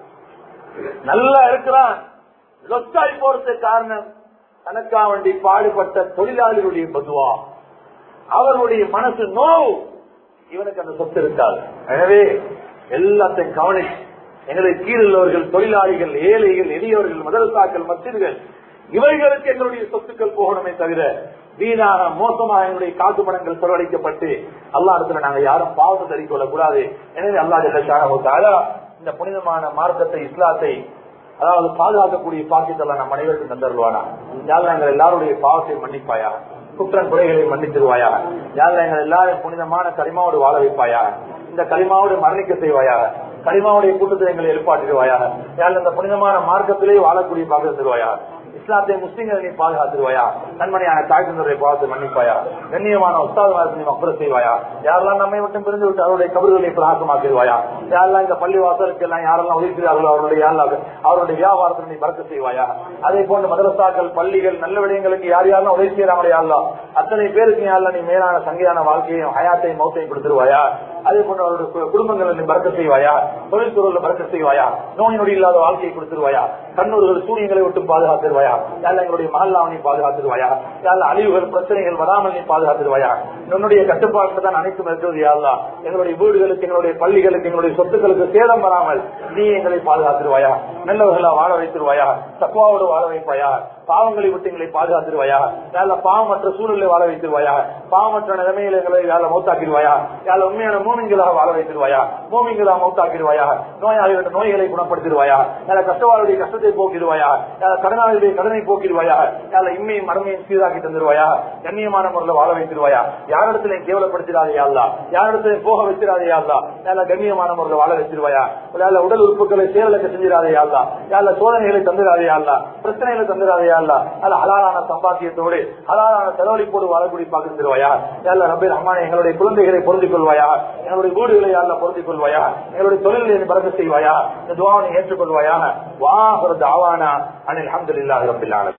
நல்லா இருக்கிறான் லொஸ்டாய் போறதுக்கு காரணம் தனக்கா வேண்டி பாடுபட்ட தொழிலாளிகளுடைய பதுவா அவர்களுடைய மனசு நோ இவனுக்கு அந்த சொத்து இருக்காது எனவே எல்லாத்தையும் கவனிச்சு எங்களுக்கு கீழுள்ளவர்கள் தொழிலாளிகள் ஏழைகள் எளியவர்கள் மதரசாக்கள் மசிர்கள் இவைகளுக்கு எங்களுடைய சொத்துக்கள் போகணுமே தவிர வீணாக மோசமாக எங்களுடைய காசு பணங்கள் செலவழிக்கப்பட்டு அல்லா இடத்துல நாங்க யாரும் பாவத்தை தெரிவித்துக் கொள்ளக் கூடாது எனவே அல்லா இந்த புனிதமான மார்க்கத்தை இஸ்லாத்தை அதாவது பாதுகாக்கக்கூடிய பாக்கியத்தெல்லாம் நம் அனைவருக்கும் தந்தருவானா யாரும் எங்கள் எல்லாருடைய பாவத்தை மன்னிப்பாயா குற்றம் குறைகளை மன்னித்திருவாயா யாரும் எங்கள் எல்லாரும் புனிதமான களிமாவோடு வாழ வைப்பாயா இந்த களிமாவோடு மரணிக்க செய்வாயாக களிமாவுடைய கூட்டத்தை எங்களை எழுப்பாட்டிடுவாயாக யாரும் இந்த புனிதமான மார்க்கத்திலே வாழக்கூடிய பாக்கியம் தருவாயா இஸ்லாத்தை முஸ்லீம்களை நீ பாதுகாத்துருவாயா நன்மனையான தாய் தந்தருடைய பாவத்தை மன்னிப்பாயா கண்ணியமான உஸ்தாது நீ அப்புறம் செய்வாயா யாரெல்லாம் நம்மை மட்டும் பிரிந்து விட்டு அவருடைய கபர்களை பிராசமாக்கிடுவாயா யாரெல்லாம் இந்த பள்ளி வாசலுக்கு எல்லாம் யாரெல்லாம் உதவிக்கிறார்களோ அவருடைய யாரெல்லாம் அவருடைய வியாபாரத்தை நீ பறக்க செய்வாயா அதே போன்ற மதரசாக்கள் பள்ளிகள் நல்ல விடயங்களுக்கு யார் யாரெல்லாம் உதவி செய்யறாங்களோ யாரெல்லாம் அத்தனை பேருக்கு யாரெல்லாம் நீ மேலான சங்கையான வாழ்க்கையும் ஹயாத்தையும் மௌத்தையும் கொடுத்துருவாயா அதே போன்ற அவருடைய குடும்பங்களை நீ பறக்க செய்வாயா தொழில்துறையில பறக்க செய்வாயா நோய் நொடி இல்லாத வாழ்க்கையை கொடுத்துருவாயா கண்ணூர்கள் சூரியங்களை விட்டு பாதுகாத்துருவாயா யாழ் எங்களுடைய மகல்லாவை நீ பாதுகாத்துருவாயா யாழ் அழிவுகள் பிரச்சனைகள் வராமல் நீ பாதுகாத்துருவாயா உன்னுடைய கட்டுப்பாட்டு தான் அனைத்தும் இருக்கிறது யாழ்லா எங்களுடைய வீடுகளுக்கு எங்களுடைய பள்ளிகளுக்கு எங்களுடைய சொத்துக்களுக்கு சேதம் வராமல் நீ எங்களை பாதுகாத்துருவாயா நல்லவர்களா வாழ வைத்திருவாயா தக்குவாவோடு வாழ வைப்பாயா பாவங்களை விட்டு எங்களை பாதுகாத்துருவாயா யாழ பாவமற்ற சூழலை வாழ வைத்திருவாயா பாவமற்ற நிலைமையில எங்களை யாழ மௌத்தாக்கிடுவாயா யாழ உண்மையான மூமிங்களாக வாழ வைத்திருவாயா மூமிங்களாக மௌத்தாக்கிடுவாயா நோயாளிகள நோய்களை குணப்படுத்திடுவாயா யாழ கஷ்டவாளுடைய கஷ்டத்தை போக்கிடுவாயா யாழ கடனாளிகளுடைய கடனை போக்கிடுவாயா யாழ இம்மையும் மரமையும் சீராக்கி தந்துருவாயா கண்ணியமான முறையில் வாழ வைத்திருவாயா யாரிடத்திலையும் கேவலப்படுத்திடாதே அல்லா யாரிடத்திலையும் போக வச்சிடாதே அல்லா யாழ கண்ணியமான முறையில் வாழ வச்சிருவாயா யாழ உடல் உறுப்புகளை செயலுக்கு செஞ்சிடாதே அல்லா யாழ சோதனைகளை தந்துடாதே அல்லா பிரச்சனைகளை தந்துடாதே அல்லா அல்ல ஹலாலான சம்பாத்தியத்தோடு ஹலாலான செலவழிப்போடு வாழக்கூடிய பகிர்ந்துருவாயா யாழ்ல ரபி ரஹ்மான் எங்களுடைய குழந்தைகளை பொருந்திக் கொள்வாயா எங்களுடைய வீடுகளை யாழ்ல பொருந்திக் கொள்வாயா எங்களுடைய தொழில்களை பறக்க செய்வாயா இந்த துவாவனை ஏற்றுக்கொள்வாயா வாஹர் தாவானா அனில் அஹமதுல்லாஹி ரபில் ஆலமீன்